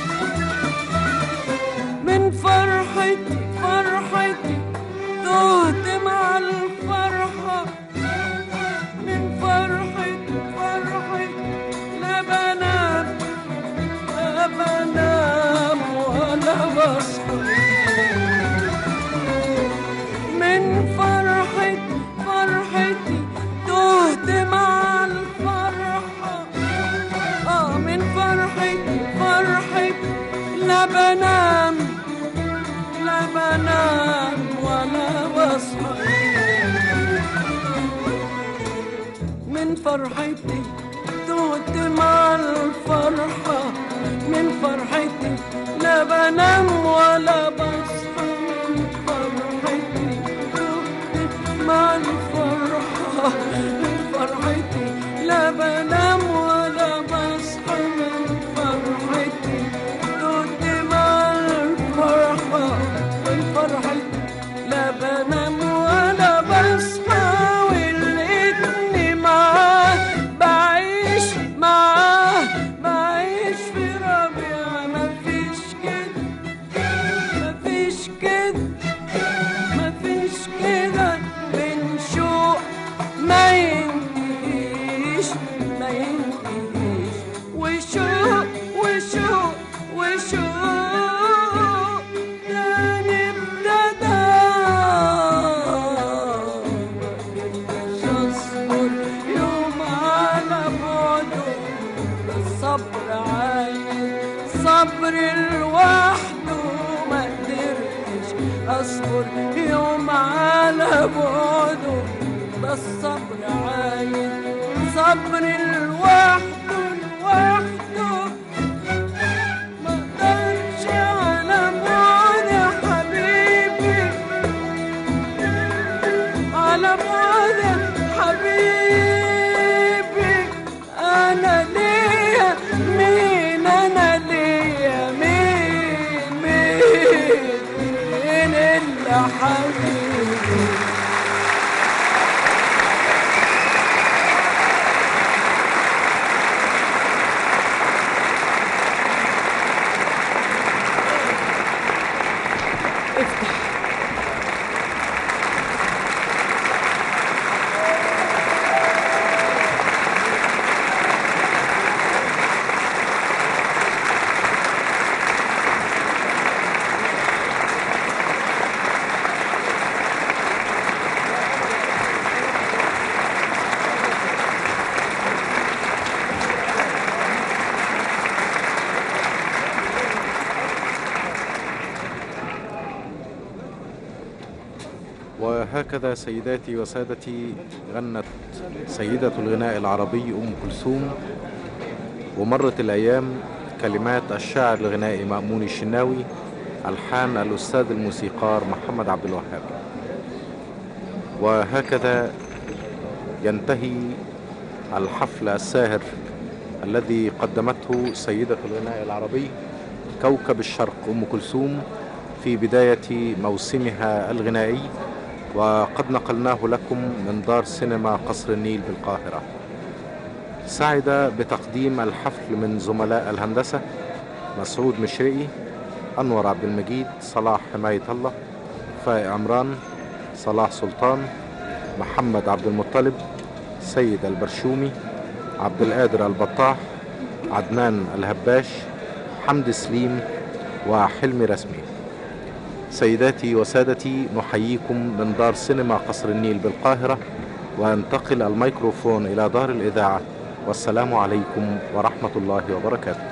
من فرحتي فرحتي تهت مع الفرحة من فرحتي فرحتي لا بنام لا بنام ولا بصحى من فرحتي فرحتي تهت مع الفرحة آه من فرحتي فرحتي لا بنام لا بنام ولا بصحى من فرحتي تهت مع الفرحة من فرحتي لا بنام ولا بصحى من فرحتي تهت مع الفرحة من فرحتي لا بنام ولا بصحى من فرحتي تهت مع الفرحة من فرحتي لا بنام ولا بصحى ولقيتني معاه بعيش معاه بعيش في ربيع مفيش كده مفيش كده مفيش كده من شوق ما ينتهيش ما ينتهيش وشوق وشوق وشوق تاني ابتدى مقدرش اصبر يوم على بعده الصبر عايز صبر لوحده ما قدرتش اصبر يوم على بعده ده الصبر عايز صبر لوحده لوحده ما اقدرش على بعد يا حبيبي على بعد يا حبيبي انا ليا مين انا ليا مين مين مين الا حبيبي وهكذا سيداتي وسادتي غنت سيدة الغناء العربي أم كلثوم ومرت الأيام كلمات الشاعر الغنائي مأمون الشناوي ألحان الأستاذ الموسيقار محمد عبد الوهاب وهكذا ينتهي الحفل الساهر الذي قدمته سيدة الغناء العربي كوكب الشرق أم كلثوم في بداية موسمها الغنائي وقد نقلناه لكم من دار سينما قصر النيل بالقاهرة سعد بتقديم الحفل من زملاء الهندسة مسعود مشرقي أنور عبد المجيد صلاح حماية الله فائق عمران صلاح سلطان محمد عبد المطلب سيد البرشومي عبد القادر البطاح عدنان الهباش حمد سليم وحلمي رسمي سيداتي وسادتي نحييكم من دار سينما قصر النيل بالقاهرة وينتقل الميكروفون إلى دار الإذاعة والسلام عليكم ورحمة الله وبركاته